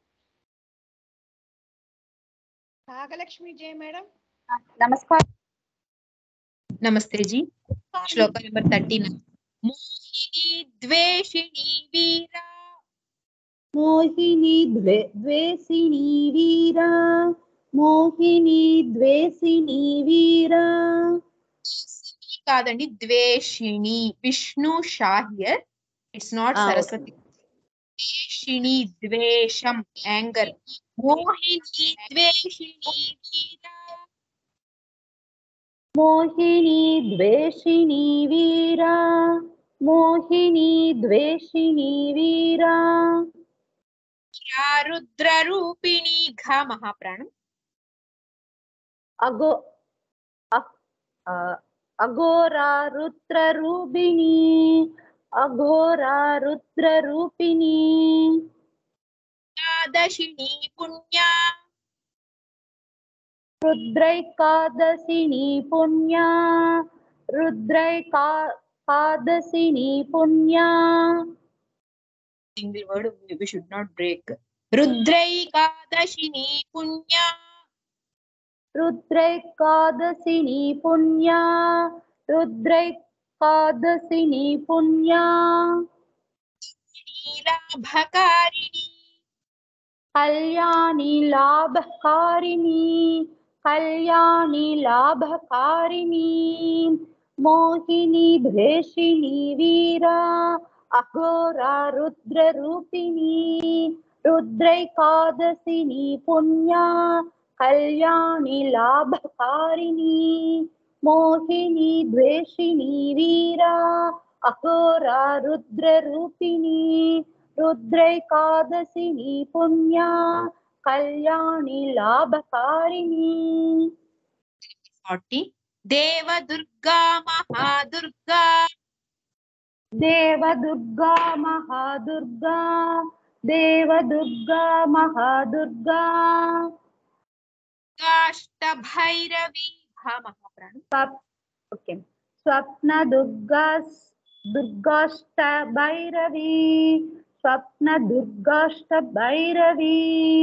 Nagalakshmi J madam నమస్కారం నమస్తే జీ శ్లోక నెంబర్ థర్టీ నైన్ మోహిని ద్వేషిణి వీరా మోహిని ద్వే ద్వేషిణి వీరా మోహిని ద్వేషిణి వీరా కాదండి ద్వేషిణి విష్ణు షాహియర్ ఇట్స్ నాట్ Ah, okay. సరస్వతి ద్వేషిణి ద్వేషం యాంగర్ మోహిని ద్వేషిణి వీరా మోహిని ద్వేషిణి వీరా మోహిని ద్వేషిణి వీరా రుద్ర రూపిణి ఘ మహాప్రాణం అగో అ- ఆ, అఘోరా రుద్ర రూపిణి అఘోరా రుద్ర రూపిణి ద్వాదశిని పుణ్యా రుద్రైకాదశిని పుణ్యా రుద్రైకాదశిని పుణ్యా single word we should not break రుద్రైకాదశిని పుణ్యా రుద్రైకాదశిని పుణ్యా రుద్రైకాదశిని పుణ్యా లాభకారిణి కళ్యాణి లాభకారిణి కళ్యాణి లాభకారిణి మోహిని ద్వేషిణి వీరా అఘోరా రుద్ర రూపిణి రుద్రైకాదశిని పుణ్యా కళ్యాణి లాభకారిణి మోహిని ద్వేషిణి వీరా అఘోరా రుద్ర రూపిణి రుద్రైకాదశిని పుణ్యా కళ్యాణి లాభకారిణి ఫార్టీ దేవదుర్గా మహాదుర్గా దేవదుర్గా మహాదుర్గా దేవదుర్గా మహాదుర్గా కాష్ట భైరవి ఘ మహాప్రాణం స్వప్- ఓకే స్వప్న దుర్గా దుర్గాష్ట భైరవి స్వప్న దుర్గాష్ట భైరవి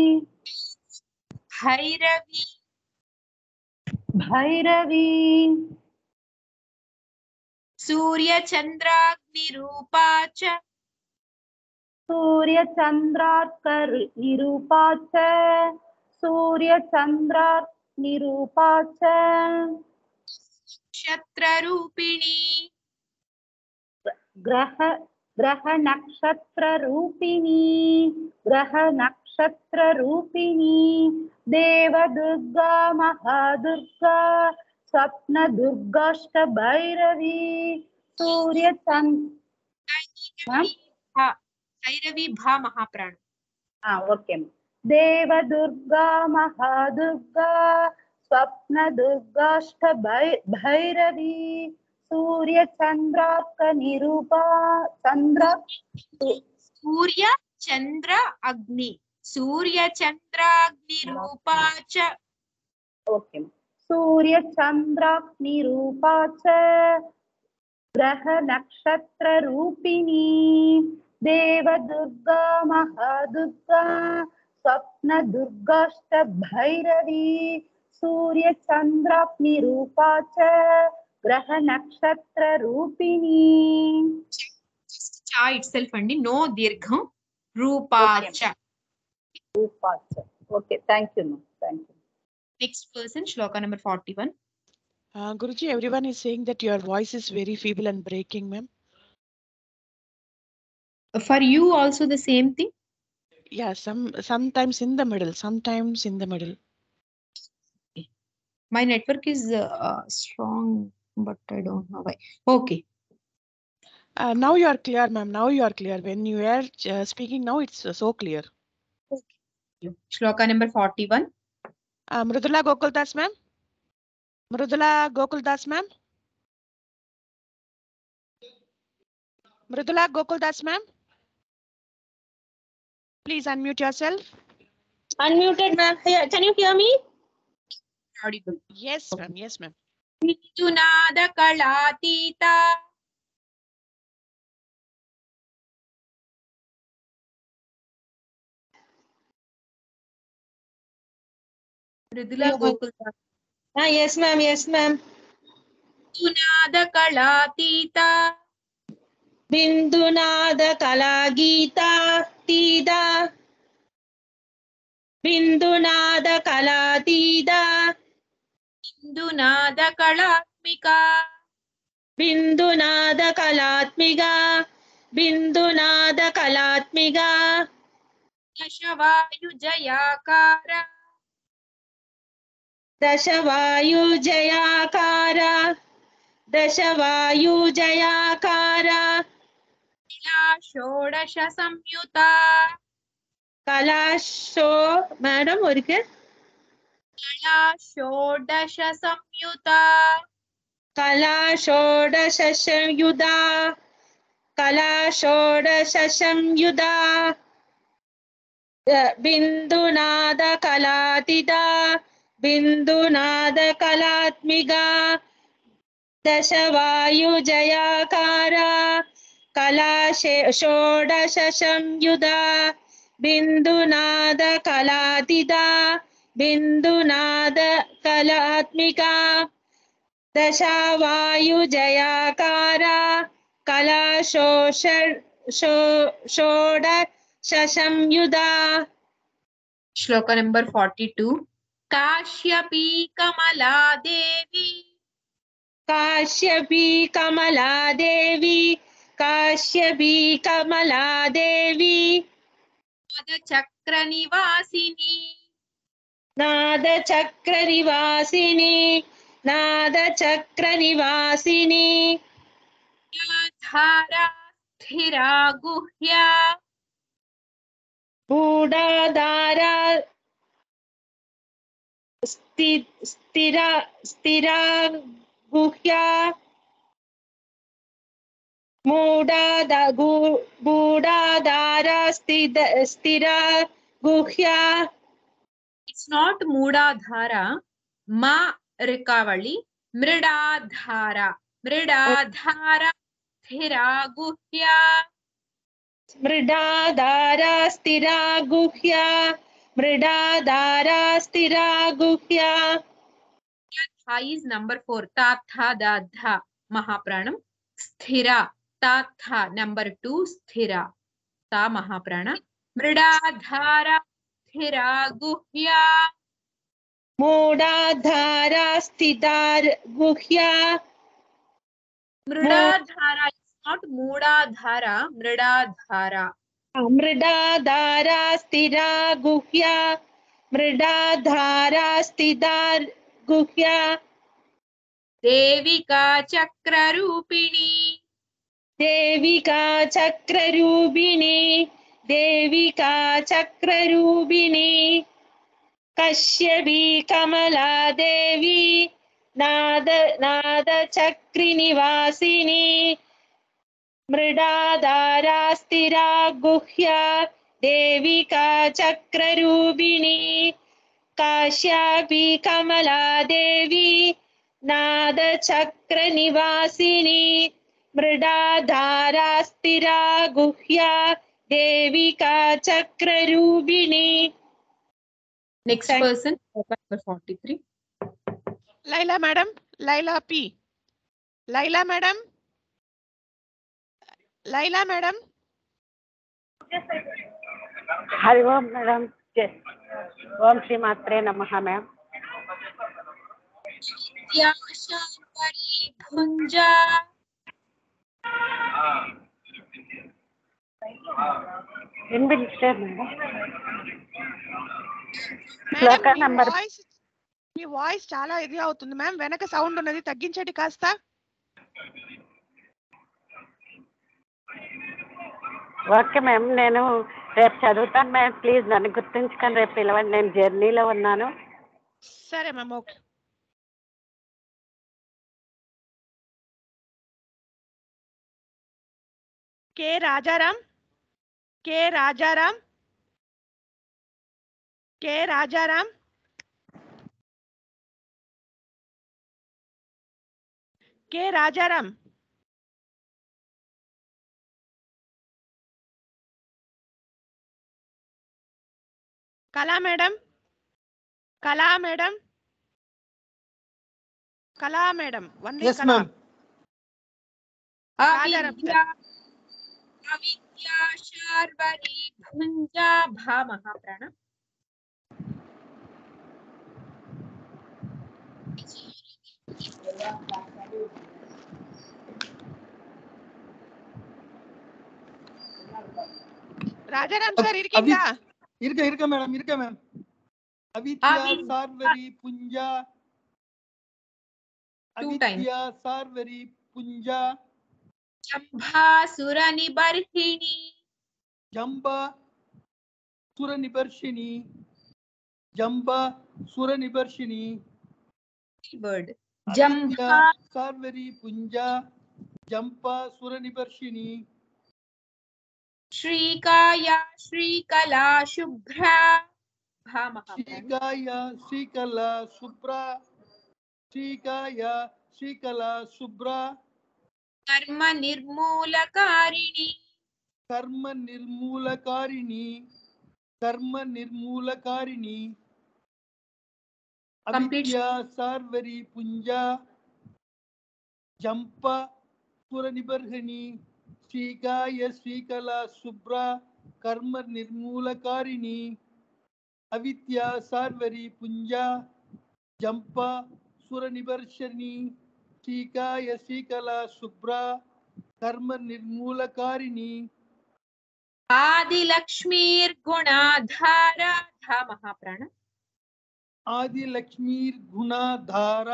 భైరవి భైరవి సూర్య చంద్రాగ్ని రూపా చ సూర్య చంద్రార్క నిరూపాచ సూర్య చంద్రార్ నిరూపాచ నక్షత్ర రూపిణి గ్రహ గ్రహ నక్షత్ర రూపిణి గ్రహ నక్షత్ర రూపిణి దేవదుర్గా మహాదుర్గా స్వప్న దుర్గాష్ట భైరవి సూర్య చంద్ర భైరవి భా మహాప్రాణం ఓకే దేవదుర్గా మహాదుర్గా స్వప్న దుర్గాష్ట భై భైరవి సూర్య చంద్రార్క నిరూపా చంద్ర సూర్య చంద్ర అగ్ని సూర్య చంద్రాగ్ని రూపా చ ఓకే సూర్య చంద్రాగ్ని రూపా చ గ్రహ నక్షత్ర రూపిణి దేవదుర్గా మహాదుర్గా స్వప్న దుర్గాష్ట భైరవి సూర్య చంద్రాగ్ని రూపా చ గ్రహ నక్షత్ర రూపిణి చా ఇట్ సెల్ఫ్ అండి నో దీర్ఘం రూపాచ రూపాచ okay thank you ma'am thank you next person shloka number forty one Uh, Guruji, everyone is saying that your voice is very feeble and breaking, ma'am. For you also the same thing Yeah, some sometimes in the middle, sometimes in the middle. My network is strong but I don't know why okay Uh, now you are clear, ma'am. Now you are clear. When you are uh, speaking now, it's uh, so clear. Shloka number forty one Uh, Mrudula Gokuldas, ma'am. Mrudula Gokuldas, ma'am. Mrudula Gokuldas, ma'am. Please unmute yourself. Unmuted, ma'am. Here, can you hear me? audible Yes, ma'am. Yes, ma'am. విద్యునాద కళాతీత Mrudula Gokul Ah, yes, ma'am. Yes, ma'am. విద్యునాద కళాతీత బిందునాద కళాగీత తీద బిందునాద కళాతీద బిందునాద కళాత్మిక బిందునాద కళాత్మిక బిందునాద కళాత్మిక దశవాయు జయాకార దశవాయు జయాకార దశవాయు జయాకార ఇలా షోడశ సంయుత కళాశో మేడం ఒరికే కళా షోడశ సంయుత కళా షోడశ సంయుధా కళా షోడశ సంయుధా బిందునాద కళాతిదా బిందునాద కళాత్మిగా దశవాయు జయాకార కళా షోడశ సంయుధా బిందునాద కళాతిదా బిందునాద కళాత్మికా దశావాయు జయాకార కళా శోష షోడ సంయుధా శ్లోక నెంబర్ ఫార్టీ టూ కాశ్యపీ కమలాదేవి కాశ్యపీ కమలాదేవి కాశ్యపీ కమలాదేవి చక్ర నివాసిని నాద చక్ర నివాసిని నాద చక్ర నివాసిని ధారా స్థిరా గుహ్య గూఢాధార స్థి స్థిర స్థిర గుహ్య మూఢాద గు- గూఢాధార స్థిద స్థిర గుహ్య ఇట్స్ నాట్ మూడాధార మా రికావళి మృడాధార మృడాధార స్థిరా గుహ్య మృడాధార స్థిర గుహ్య మృడాధార స్థిర గుహ్య ఈజ్ నంబర్ ఫోర్ తాథ దాధ మహాప్రాణం స్థిర తాథ నంబర్ టూ స్థిర తా మహాప్రాణ మృడాధార స్థిర గుహ్య మూఢాధార స్థితార్ గుహ్య మృడాధార ఇట్స్ నాట్ మూడాధార మృడాధార మృడాధార స్థిర గుహ్య మృడాధార స్థితార్ గుహ్య దేవికా చక్ర రూపిణి దేవికా చక్రరూపిణి దేవికా చక్రరూపిణి కశ్యపి కమలాదేవి నాద నాద చక్రి నివాసిని మృడాధారా స్థిరా గుహ్య దేవికా చక్రరూపిణి కాశ్యాపి కమలాదేవి నాద చక్ర నివాసిని मृडाधारा स्थिरा गुह्या देविका चक्ररूपिणी Next person, number 43. Laila madam, Laila P. Laila madam. Laila madam. హరి ఓం మేడం ఓం శ్రీ మాత్రే నమ మ్యామ్ भुञ्जा వినిపించలేదు మేడం Madam, శ్లోక మీ నంబర్ వాయిస్ మీ వాయిస్ చాలా ఇది అవుతుంది మ్యామ్ వెనక సౌండ్ ఉన్నది తగ్గించండి కాస్త ఓకే మ్యామ్ నేను రేపు చదువుతాను మ్యామ్ ప్లీజ్ నన్ను గుర్తుంచుకొని రేపు పిలవండి నేను జర్నీలో ఉన్నాను సరే ma'am okay K Rajaram K Rajaram K Rajaram K Rajaram Kala madam కళా మేడం కళా madam one Yes, ma'am. Rajaram अविद्या अविद्या शार्वरी भुञ्जा भा महाप्राण రాజారాం அவி- சார் இருக்கீங்களா இருக்க இருக்க மேடம் இருக்க மேம் அவித்யா அவித்யா. சார்வரி புஞ்சா Two times. அவித்யா சார்வரி புஞ்சா जम्भासुर निबर्हिणी ஜம்பா சுர நிபர்ஷினி ஜம்பா சுர நிபர்ஷினி word அவித்யா जम्भा சார்வரி புஞ்சா ஜம்பா சுர நிபர்ஷினி श्रीकाया श्रीकला शुभ्रा भा महाप्राण శ్రీకాయ శ్రీకళ శుభ్ర శ్రీకాయ శ్రీకళ శుభ్ర कर्म निर्मूलकारिणी కర్మ నిర్మూలకారిణి కర్మ నిర్మూలకారిణి Complete. అవిద్య సార్వరి పుంజ జంప పుర నిబర్హణి శ్రీకాయ శ్రీకళ శుభ్ర కర్మ నిర్మూలకారిణి అవిద్య సార్వరి పుంజ జంప సుర నిబర్షణి శ్రీకాయ శ్రీకళ శుభ్ర కర్మ నిర్మూలకారిణి आदिलक्ष्मीर्गुणाधारा धा महाप्राण ఆది లక్ష్మీర్ గుణధార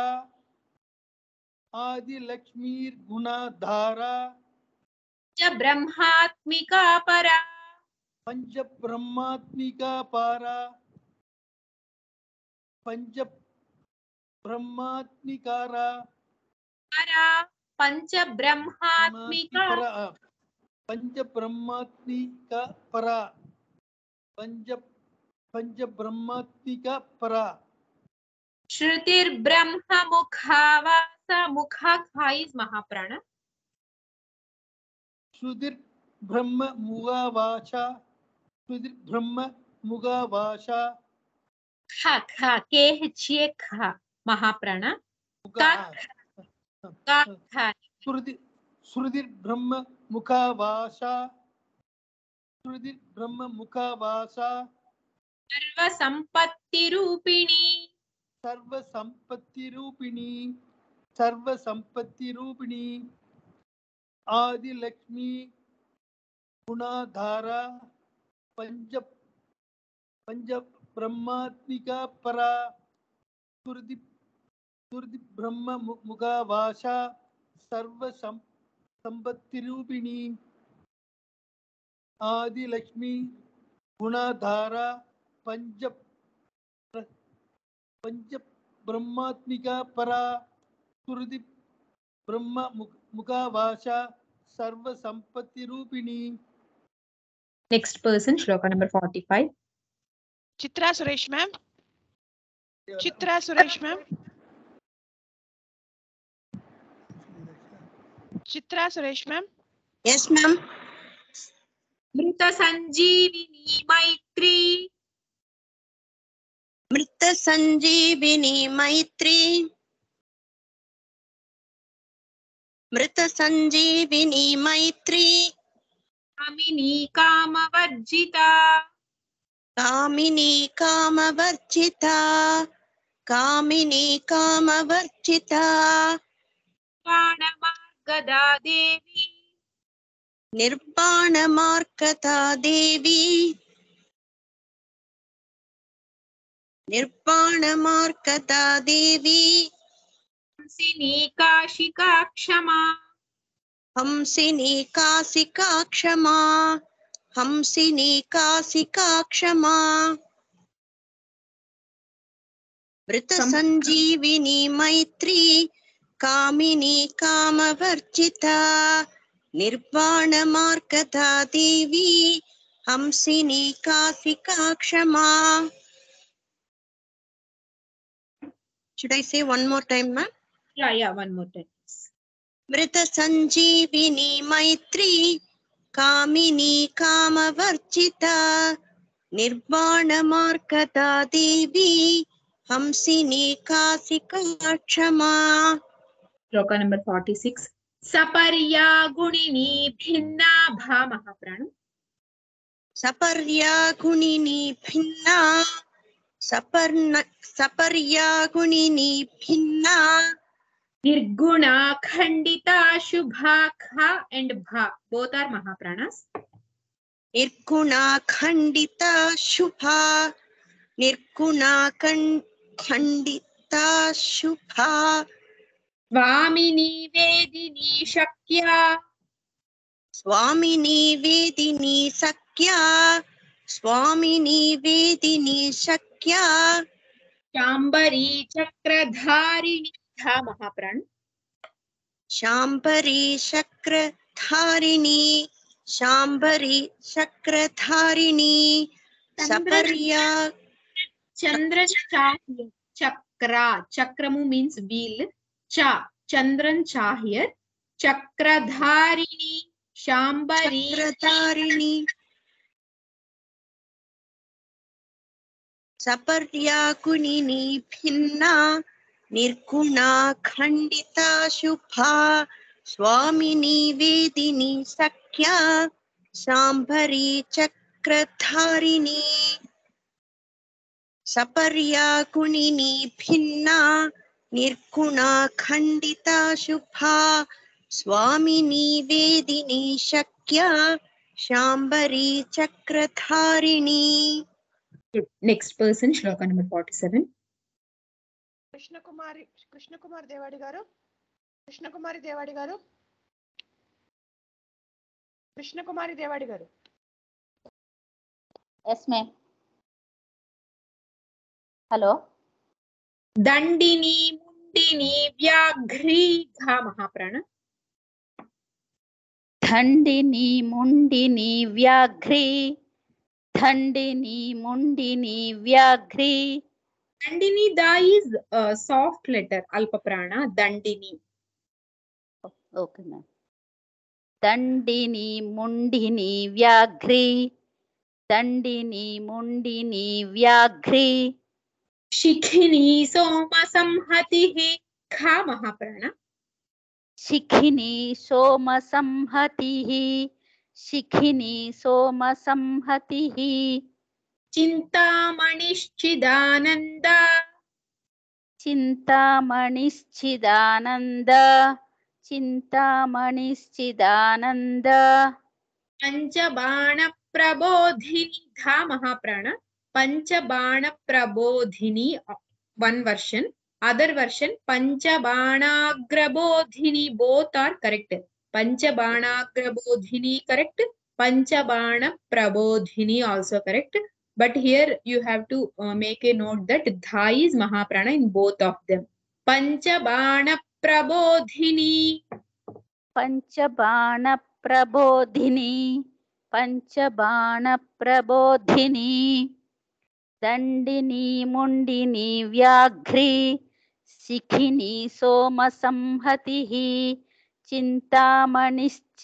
ఆది లక్ష్మీర్ గుణధార च ब्रह्मात्मिका परा పంచ బ్రహ్మాత్మిక పార పంచ బ్రహ్మాత్మికార परा पंच ब्रह्मात्मिका పర పంచ బ్రహ్మాత్మిక పర పంచ పంచ బ్రహ్మాత్మిక పర श्रुतिर्ब्रह्म मुखावास मुखा खाइज महाप्राण సుధిర్ బ్రహ్మ ముగావాచ సుధిర్ బ్రహ్మ ముగావాచ खा खा के छिए खा महाप्राण का का खा శృతి శృతిర్ బ్రహ్మ ముఖావాస శృతిర్ బ్రహ్మ ముఖావాస सर्व संपत्ति रूपिणी సర్వ సంపత్తి రూపిణి సర్వ సంపత్తి రూపిణి ఆది లక్ష్మి గుణాధార పంచ పంచ బ్రహ్మాత్మిక పర సురది సురది బ్రహ్మ ము- ముఖావాస సర్వ సం సంపత్తి రూపిణి ఆది లక్ష్మి గుణాధార పంచ ప్ర- పంచ బ్రహ్మాత్మిక పర సురది బ్రహ్మ ముఖ- ముఖావాస సర్వ సంపత్తి రూపిణి Next person, shloka number 45. Chitra Suresh ma'am Chitra Suresh ma'am Chitra Suresh ma'am. Yes, ma'am. మృత సంజీవిని మైత్రి మృత సంజీవిని మైత్రి మృత సంజీవిని మైత్రి కామిని కామవర్జిత కామిని కామవర్జిత కామిని కామవర్జిత ప్రాణమార్గదా దేవి నిర్వాణ మార్గదా దేవి నిర్వాణ మార్గదా దేవి హంసిని కాశికా క్షమా హంసిని కాశికా క్షమా హంసిని కాశికా క్షమా మృత సంజీవిని మైత్రి కామిని కామవర్జిత నిర్వాణ మార్గదా దేవి హంసిని కాశికా క్షమా Should I say one more time, ma'am? Yeah, yeah, one more time. మృత సంజీవిని మైత్రి కామిని కామవర్జిత నిర్వాణ మార్గదా దేవి హంసిని కాశికా క్షమా శ్లోక నెంబర్ ఫార్టీ సిక్స్ సపర్యాగుణిని భిన్నా భా మహాప్రాణం సపర్యాగుణిని భిన్నా సపర్ణ సపర్యాగుణిని భిన్నా నిర్గుణ ఖండిత శుభా ఖ అండ్ భా బోత్ ఆర్ మహాప్రాణాస్ నిర్గుణ ఖండిత శుభ నిర్గుణ ఖం- ఖండిత శుభ స్వామిని వేదిని శక్య స్వామిని వేదిని సఖ్య స్వామిని వేదిని శక్య శాంబరీ చక్రధారిణి ధా మహాప్రాణం శాంబరి చక్రధారిణి శాంబరి చక్రధారిణి సపర్యా చంద్రన్ చాహ్య చక్ర చక్రము మీన్స్ వీల్ చ చంద్రన్ చాహ్యర్ చక్రధారిణి శాంబరీ చక్రధారిణి సపర్యాకుని భిన్నా నిర్గుణా ఖండితా శుభా స్వామిని వేదిని సఖ్య సాంబరీ చక్రధారిణి సపర్యాకుని భిన్నా నిర్గుణా ఖండితా శుభా స్వామిని వేదిని శక్య శాంబరీ చక్రధారిణి next person shloka number forty seven Krishnakumari Krishnakumar Devadi గారు కృష్ణకుమారి దేవాడి గారు కృష్ణకుమారి దేవాడి గారు ఎస్ మ్యామ్ హలో దండిని ముండిని వ్యాఘ్రీ ఘా మహాప్రాణ దండిని ముండిని వ్యాఘ్రి దండిని ముండిని వ్యాఘ్రి దండిని దా ఈజ్ సాఫ్ట్ లెటర్ అల్ప ప్రాణ దండిని ఓకే మ్యామ్ దండిని ముండిని వ్యాఘ్రి దండిని ముండిని వ్యాఘ్రి శిఖిని సోమ సంహతి ఖా మహాప్రాణ శిఖిని సోమ సంహతి శిఖిని సోమ సంహతి చింతామణిశ్చిదానంద చింతామణిశ్చిదానంద చింతామణిశ్చిదానంద పంచబాణ ప్రబోధిని ధా మహాప్రాణ పంచబాణ ప్రబోధిని వన్ వర్షన్ అదర్ వర్షన్ పంచబాణాగ్రబోధిని బోత్ ఆర్ కరెక్ట్ పంచబాణాగ్రబోధిని కరెక్ట్ పంచబాణ ప్రబోధిని also correct but here you have to uh, make a note that dha is mahaprana in both of them panchabana prabodhini పంచబాణ ప్రబోధిని పంచబాణ ప్రబోధిని దండిని ముండిని వ్యాఘ్రి శిఖిని సోమ సంహతి చింతామణిశ్చ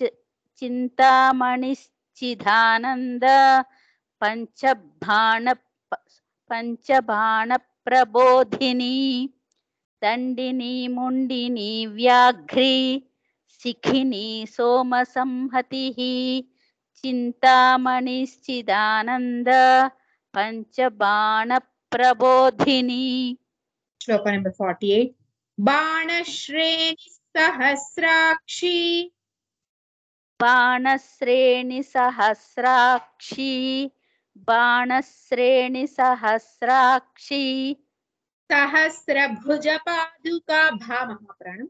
చింతామణిశ్చిదానంద పంచబాణ పంచబాణ ప్రబోధిని దండిని ముండిని వ్యాఘ్రి శిఖిని సోమసంహతి చింతామణిశ్చిదానంద పంచబాణ ప్రబోధిని శ్లోక నెంబర్ ఫార్టీ ఎయిట్ బాణశ్రేణి సహస్రాక్షి బాణశ్రేణి సహస్రాక్షి బాణశ్రేణి సహస్రాక్షి సహస్రభుజ పాదుకా భా మహాప్రాణం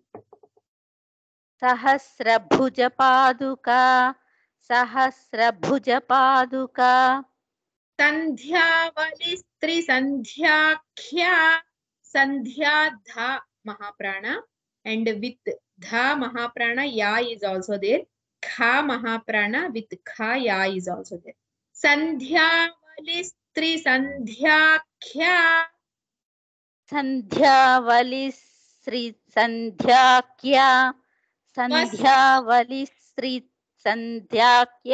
సహస్రభుజ పాదుక సహస్రభుజ పాదుక సంధ్యావళి స్త్రీ సంధ్యాఖ్యా సంధ్యా ధ మహాప్రాణ అండ్ విత్ ధ మహాప్రాణ యా ఈజ్ ఆల్సో దేర్ ఖ మహాప్రాణ విత్ ఖ యా ఈజ్ ఆల్సో దేర్ సంధ్యావళి స్త్రీ సంధ్యాఖ్యా సంధ్యావళి శ్రీ సంధ్యాఖ్య సంధ్యావళి శ్రీ సంధ్యాఖ్య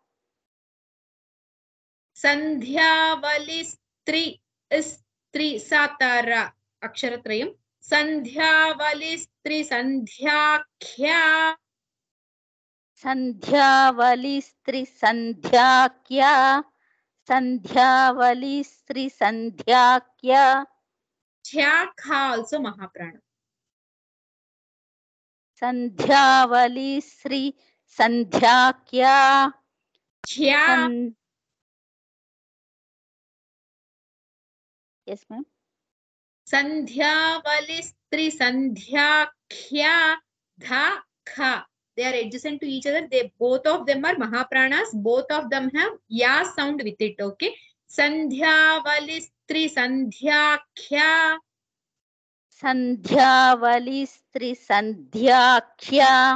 సంధ్యావళి స్త్రీ స్త్రీ సాతార అక్షరత్రయం సంధ్యావళి స్త్రీ సంధ్యాఖ్యా సంధ్యావళి స్త్రీ సంధ్యాఖ్య సంధ్యావళి శ్రీ సంధ్యాఖ్య ఝ్యా ఖా ఆల్సో మహాప్రాణం సంధ్యావళి శ్రీ సంధ్యాఖ్య ఝ్యా ఎస్ మ్యామ్ సంధ్యావళి స్త్రీ సంధ్యాఖ్యా ధ ఖ they are adjacent to each other they both of them are mahapranas both of them have ya sound with it okay sandhyavali stri sandhyakhya సంధ్యావళి శ్రీ సంధ్యాఖ్య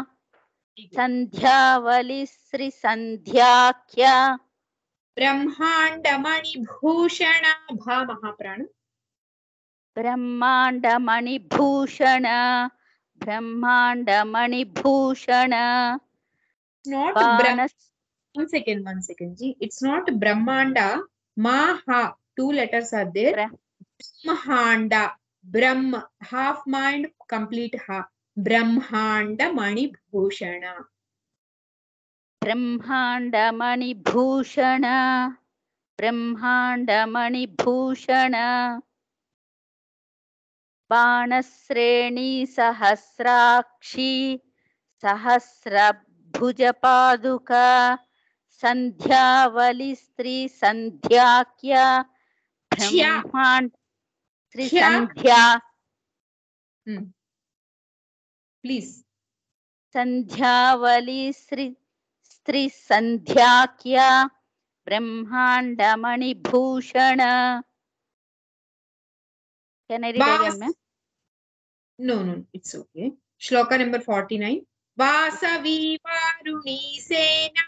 సంధ్యావళి శ్రీ సంధ్యాఖ్య బ్రహ్మాండమణి భూషణ భా మహాప్రాణం బ్రహ్మాండమణిభూషణ బ్రహ్మాండమణిభూషణ not బాణ Brahma. One second, one second. Ji. It's not Brahmanda. Maha. Two letters are there. Brahmanda. Brahma. Half mind, complete ha. Brahmanda Mani Bhushana. బ్రహ్మాండమణిభూషణ బ్రహ్మాండమణిభూషణ బాణశ్రేణి సహస్రాక్షి సహస్రభుజపాదుక సంధ్యావళి స్త్రీ సంధ్యాఖ్య బ్రహ్మాండ శ్రీ ఖ్యా. సంధ్యా Hmm. Please. సంధ్యావళి శ్రీ స్త్రీ సంధ్యాఖ్య బ్రహ్మాండమణిభూషణ can I read Vas- again ma'am No, no, it's okay. Shloka number 49. Vasavi Varuni Sena.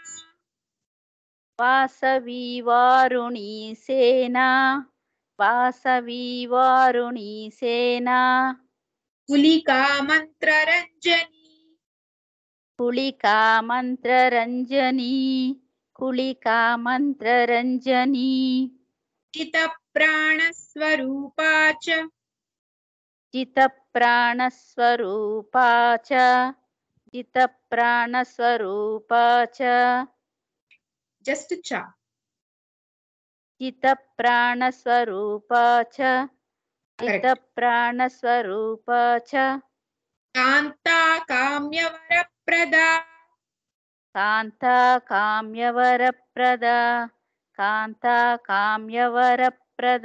వాసవి వారుణీ సేనా వాసవి వారుణీ సేనా Kulika Mantra Ranjani. కుళికా మంత్రరంజనీ కుళికా మంత్రరంజనీ Chita Pranaswarupa cha. జిత ప్రాణస్వరూపా చ జిత ప్రాణస్వరూపా చ Just cha. జిత ప్రాణస్వరూపా చ జిత ప్రాణస్వరూపా చ Kanta Kamyavara Prada. కాంతా కామ్యవరప్రద కాంతా కామ్యవరప్రద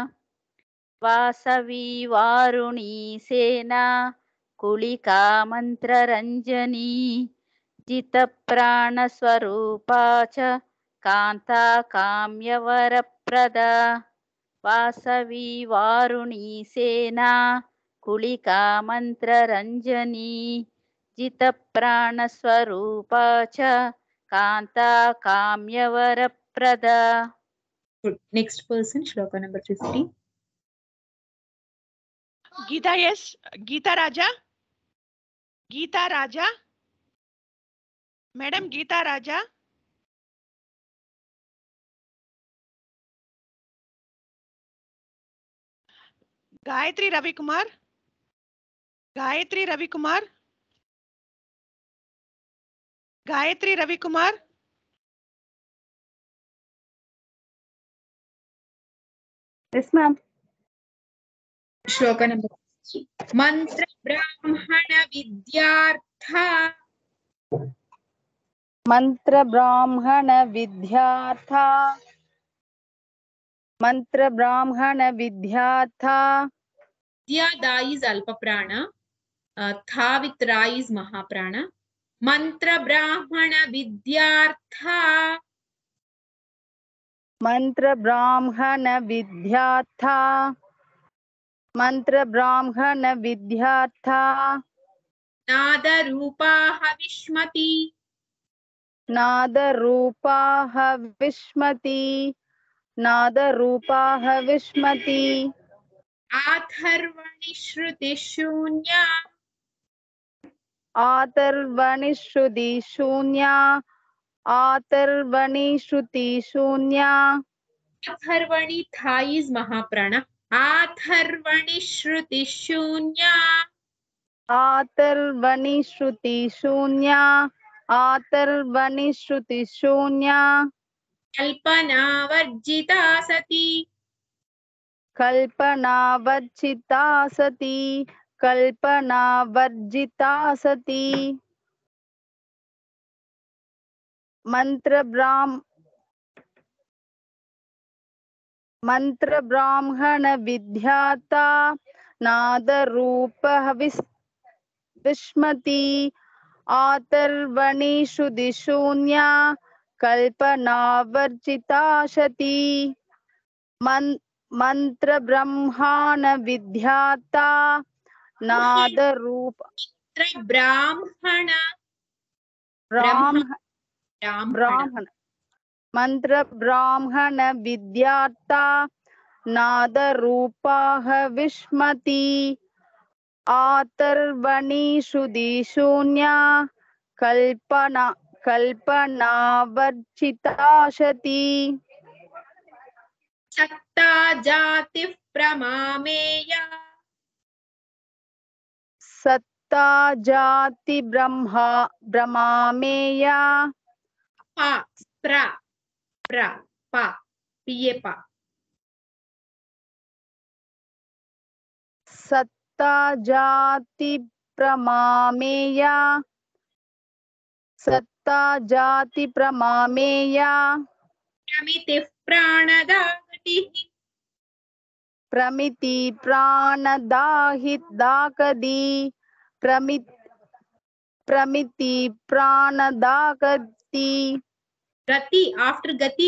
వాసవి వారుణీ సేనా కుళికా మంత్రరంజనీ జిత ప్రాణస్వరూపా చ కాంతా కామ్యవరప్రద వాసవి వారుణీ సేనా కుళికా మంత్రరంజనీ జిత ప్రాణస్వరూపా చ కాంతా కామ్యవరప్రద Good. Next person, Shloka number 50. Geeta, yes. Geeta Raja. Geeta Raja. Madam Geeta Raja Gayatri Ravikumar Gayatri Ravikumar Gayatri Ravikumar yes ma'am shloka number మంత్ర బ్రాహ్మణ విద్యార్థ మంత్ర బ్రాహ్మణ విద్యార్థ మంత్ర బ్రాహ్మణ విద్యార్థ విద్యాదా ఈజ్ అల్ప ప్రాణ థా విత్ రా ఈజ్ మహాప్రాణ మంత్ర బ్రాహ్మణ విద్యార్థ మంత్ర బ్రాహ్మణ విద్యార్థ మంత్ర బ్రాహ్మణ విద్యార్థ నాద రూపాహ విష్మతి నాద రూపాహ విష్మతి నాద రూపాహ విష్మతి ఆథర్వణి శృతి శూన్య ఆతర్వణి శృతి శూన్య ఆతర్వణి శృతి శూన్య ఆథర్వణి థా ఈజ్ మహాప్రాణ ఆథర్వణి శృతి శూన్య ఆతర్వణి శృతి శూన్య ఆతర్వణి శృతి శూన్య కల్పనావర్జితా సతి కల్పనావర్జితా సతి కల్పనావర్జితా సతి మంత్ర బ్రాహ్మ మంత్ర బ్రాహ్మణ విద్యాత నాద రూప విస్ విస్మతి ఆతర్వణి శృతి శూన్య కల్పనావర్జితా సతి మన్ మంత్ర బ్రహ్మాణ విద్యాత నాద రూప బ్రాహ్మణ బ్రాహ్మ బ్రాహ్మణ బ్రాహ్మణ మంత్ర బ్రాహ్మణ విద్యార్థ నాద రూపాహ విస్మతి ఆతర్వణి శృతి శూన్య కల్పన కల్పనావర్జితా సతి సత్తా జాతి ప్రమామేయ సత్తా జాతి బ్రహ్మ బ్రహ్మామేయ ప ప్ర ప్ర ప పిఏ ప సత్తా జాతి ప్రమామేయ సత్తా జాతి ప్రమామేయ ప్రమితి ప్రాణదాగతి ప్రమితి ప్రాణదాహి దాకది ప్రమి ప్రమితి ప్రాణదాకతి గతి ఆఫ్టర్ గతి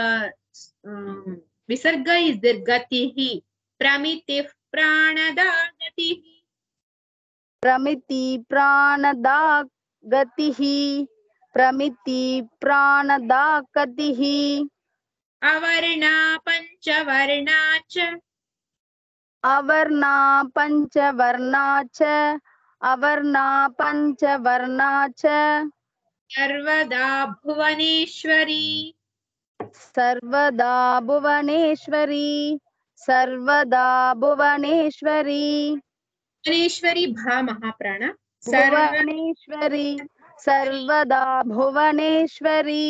విసర్గ ఇస్ దర్ గతి ప్రమితి ప్రాణదాగతి ప్రమితి ప్రాణదా గతి ప్రమితి ప్రాణదాకతి అవర్ణా పంచవర్ణా చ అవర్ణా పంచవర్ణా చ అవర్ణా పంచవర్ణా చ సర్వదా భువనేశ్వరి సర్వదా భువనేశ్వరి సర్వదా భువనేశ్వరి భువనేశ్వరి భా మహాప్రాణ సర్వ భువనేశ్వరి సర్వదా భువనేశ్వరి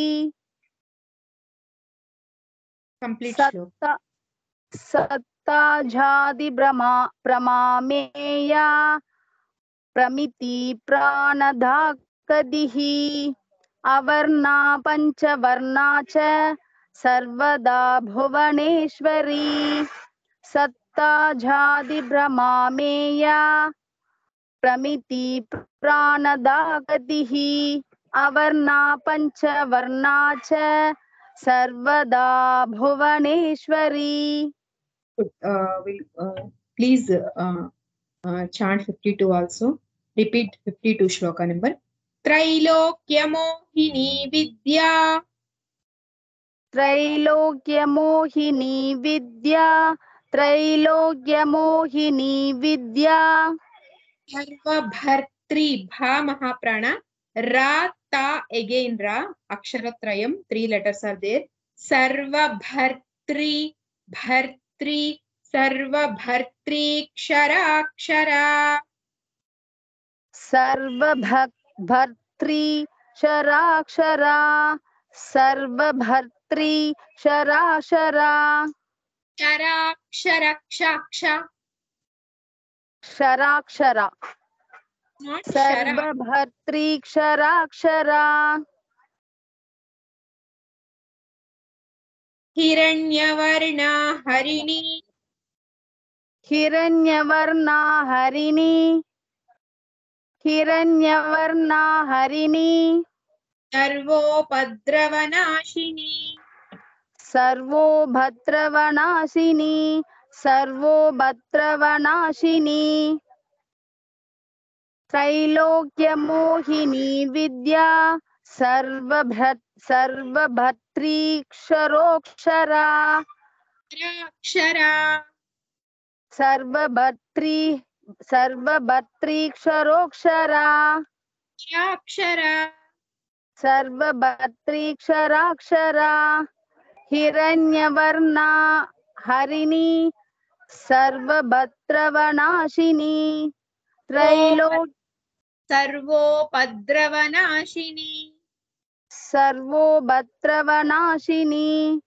కంప్లీట్ సత్త సత్తా జాతి భ్రమా ప్రమామేయ ప్రమితి ప్రాణదాకదిః అవర్ణా పంచవర్ణా చ సర్వదా భువనేశ్వరి సత్తా జాతి భ్రమామేయ ప్రమితి ప్రాణదాకదిః అవర్ణా పంచవర్ణా చ సర్వదా Bhuvaneswari uh, will uh, please uh, uh, chant 52 also. Repeat 52 shloka number. त्रैलोक्यमोहिनी विद्या त्रैलोक्यमोहिनी विद्या त्रैलोक्यमोहिनी विद्या सर्वभर्त्री भा महाप्राण रा ta again ra aksharatrayam three letters are there sarva bhartri bhartri sarva bhartri kshara akshara सर्वभर्त्री शराक्षरा सर्वभर्त्री शराशरा sharaksharakshaksh शराक्षरा not shara सर्वभर्त्री क्षराक्षरा हिरण्यवर्णा हरिणी हिरण्यवर्णा हरिणी हिरण्यवर्णा हरिणी सर्वोपद्रवनाशिनी सर्वो भद्रवनाशिनी सर्वो भद्रवनाशिनी त्रैलोक्यमोहिनी विद्या सर्वभ्र सर्वभर्त्रीक्षरोक्षरा अक्षरा सर्वभर्त्री सर्वभर्त्रीक्षरोक्षरा अक्षरा सर्वभर्त्रीक्षराक्षरा हिरण्यवर्णा हरिणी सर्वभद्रवनाशिनी त्रैलो सर्वोपद्रवनाशिनी सर्वो भद्रवनाशिनी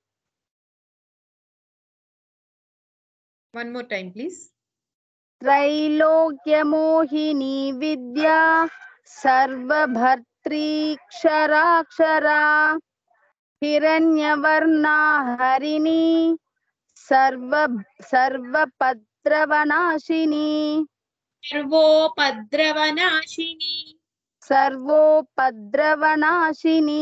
one more time please त्रैलोक्यमोहिनी विद्या सर्वभर्त्रीक्षराक्षरा हिरण्यवर्णा हरिणी सर्व सर्वपद्रवनाशिनी सर्वोपद्रवनाशिनी सर्वोपद्रवनाशिनी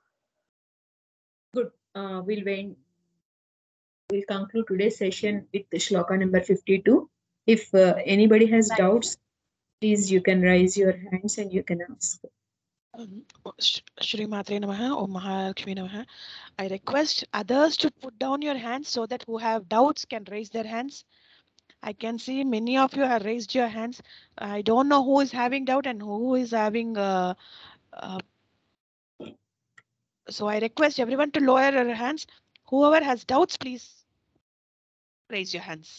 good uh, we'll wait we'll conclude today's session with the shloka number 52 if uh, anybody has doubts please you can raise your hands and you can ask Um, Sh- Shri Matre Namaha, Om Mahalakshmi Namaha. I request others to put down your hands so that who have doubts can raise their hands. I can see many of you have raised your hands. I don't know who is having doubt and who is having. Uh, uh, so I request everyone to lower your hands. Whoever has doubts, please raise your hands.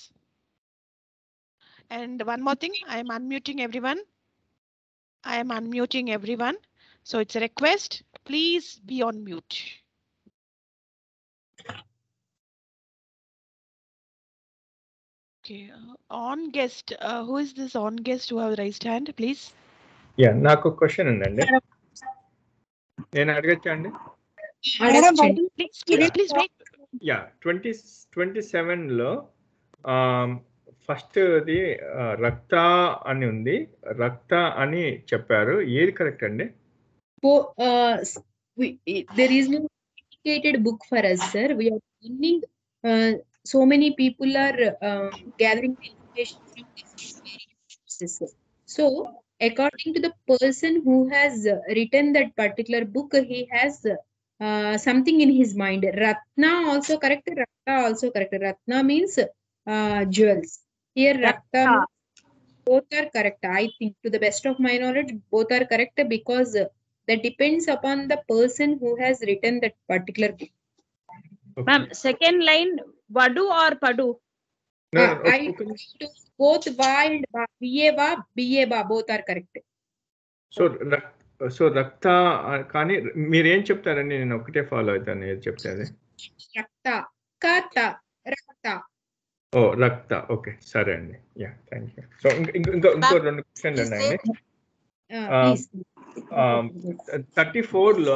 And one more thing, I am unmuting everyone. I am unmuting everyone. So it's a request. Please be on mute. Okay, uh, on guest. Uh, who is this on guest who have raised hand, please? Yeah నాకు question ఉందండి నేను అడగచ్చా అండి అడగండి. Please, please, please wait. Yeah twenty twenty సెవెన్లో ఫస్ట్ది రక్త అని ఉంది రక్త అని చెప్పారు ఏది కరెక్ట్ అండి Bo- uh, s- we, i- there is no dedicated book for us, sir. We are learning. Uh, so many people are um, gathering the information from different various sources. So, according to the person who has uh, written that particular book, he has uh, something in his mind. Ratna also correct. Rakta also correct. Ratna means uh, jewels. Here, Rakta. means both are correct. I think, to the best of my knowledge, both are correct because uh, that depends upon the person who has written that particular book. Ma'am, second line, Vadu or Padu? No, Uh, I both va and ba, ba, ba, ba, ba, both are correct. So so రక్త ఆ, కానీ మీరేం చెప్తారండి నేను ఒకటే follow అవుతాను ఏది చెప్తే అది Rakta, kata, rakta. ఓ రక్త ఓకే సరే అండి యా థ్యాంక్ యూ సో ఇంకో ఇంకో ఇంకో రెండు క్వశ్చన్లు ఉన్నాయండి Uh, ఆ, please. థర్టీ ఫోర్లో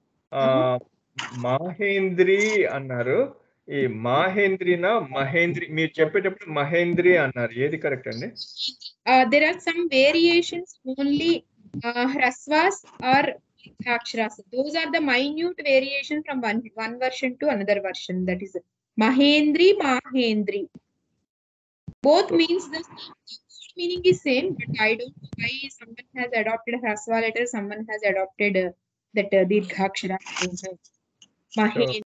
మాహేంద్రి అన్నారు ఈ మాహేంద్రిన మహేంద్రి మీరు చెప్పేటప్పుడు మహేంద్రి అన్నారు ఏది కరెక్ట్ అండి Uh, there are some variations only uh, hrasvas or aksharas. Those are the minute variation from one, one version to another version. That is Mahendri, Mahendri. Both means the same meaning is same, but I don't know why someone has adopted Hrasva letter, someone has adopted uh, that uh, Dirghakshara. Mahendri.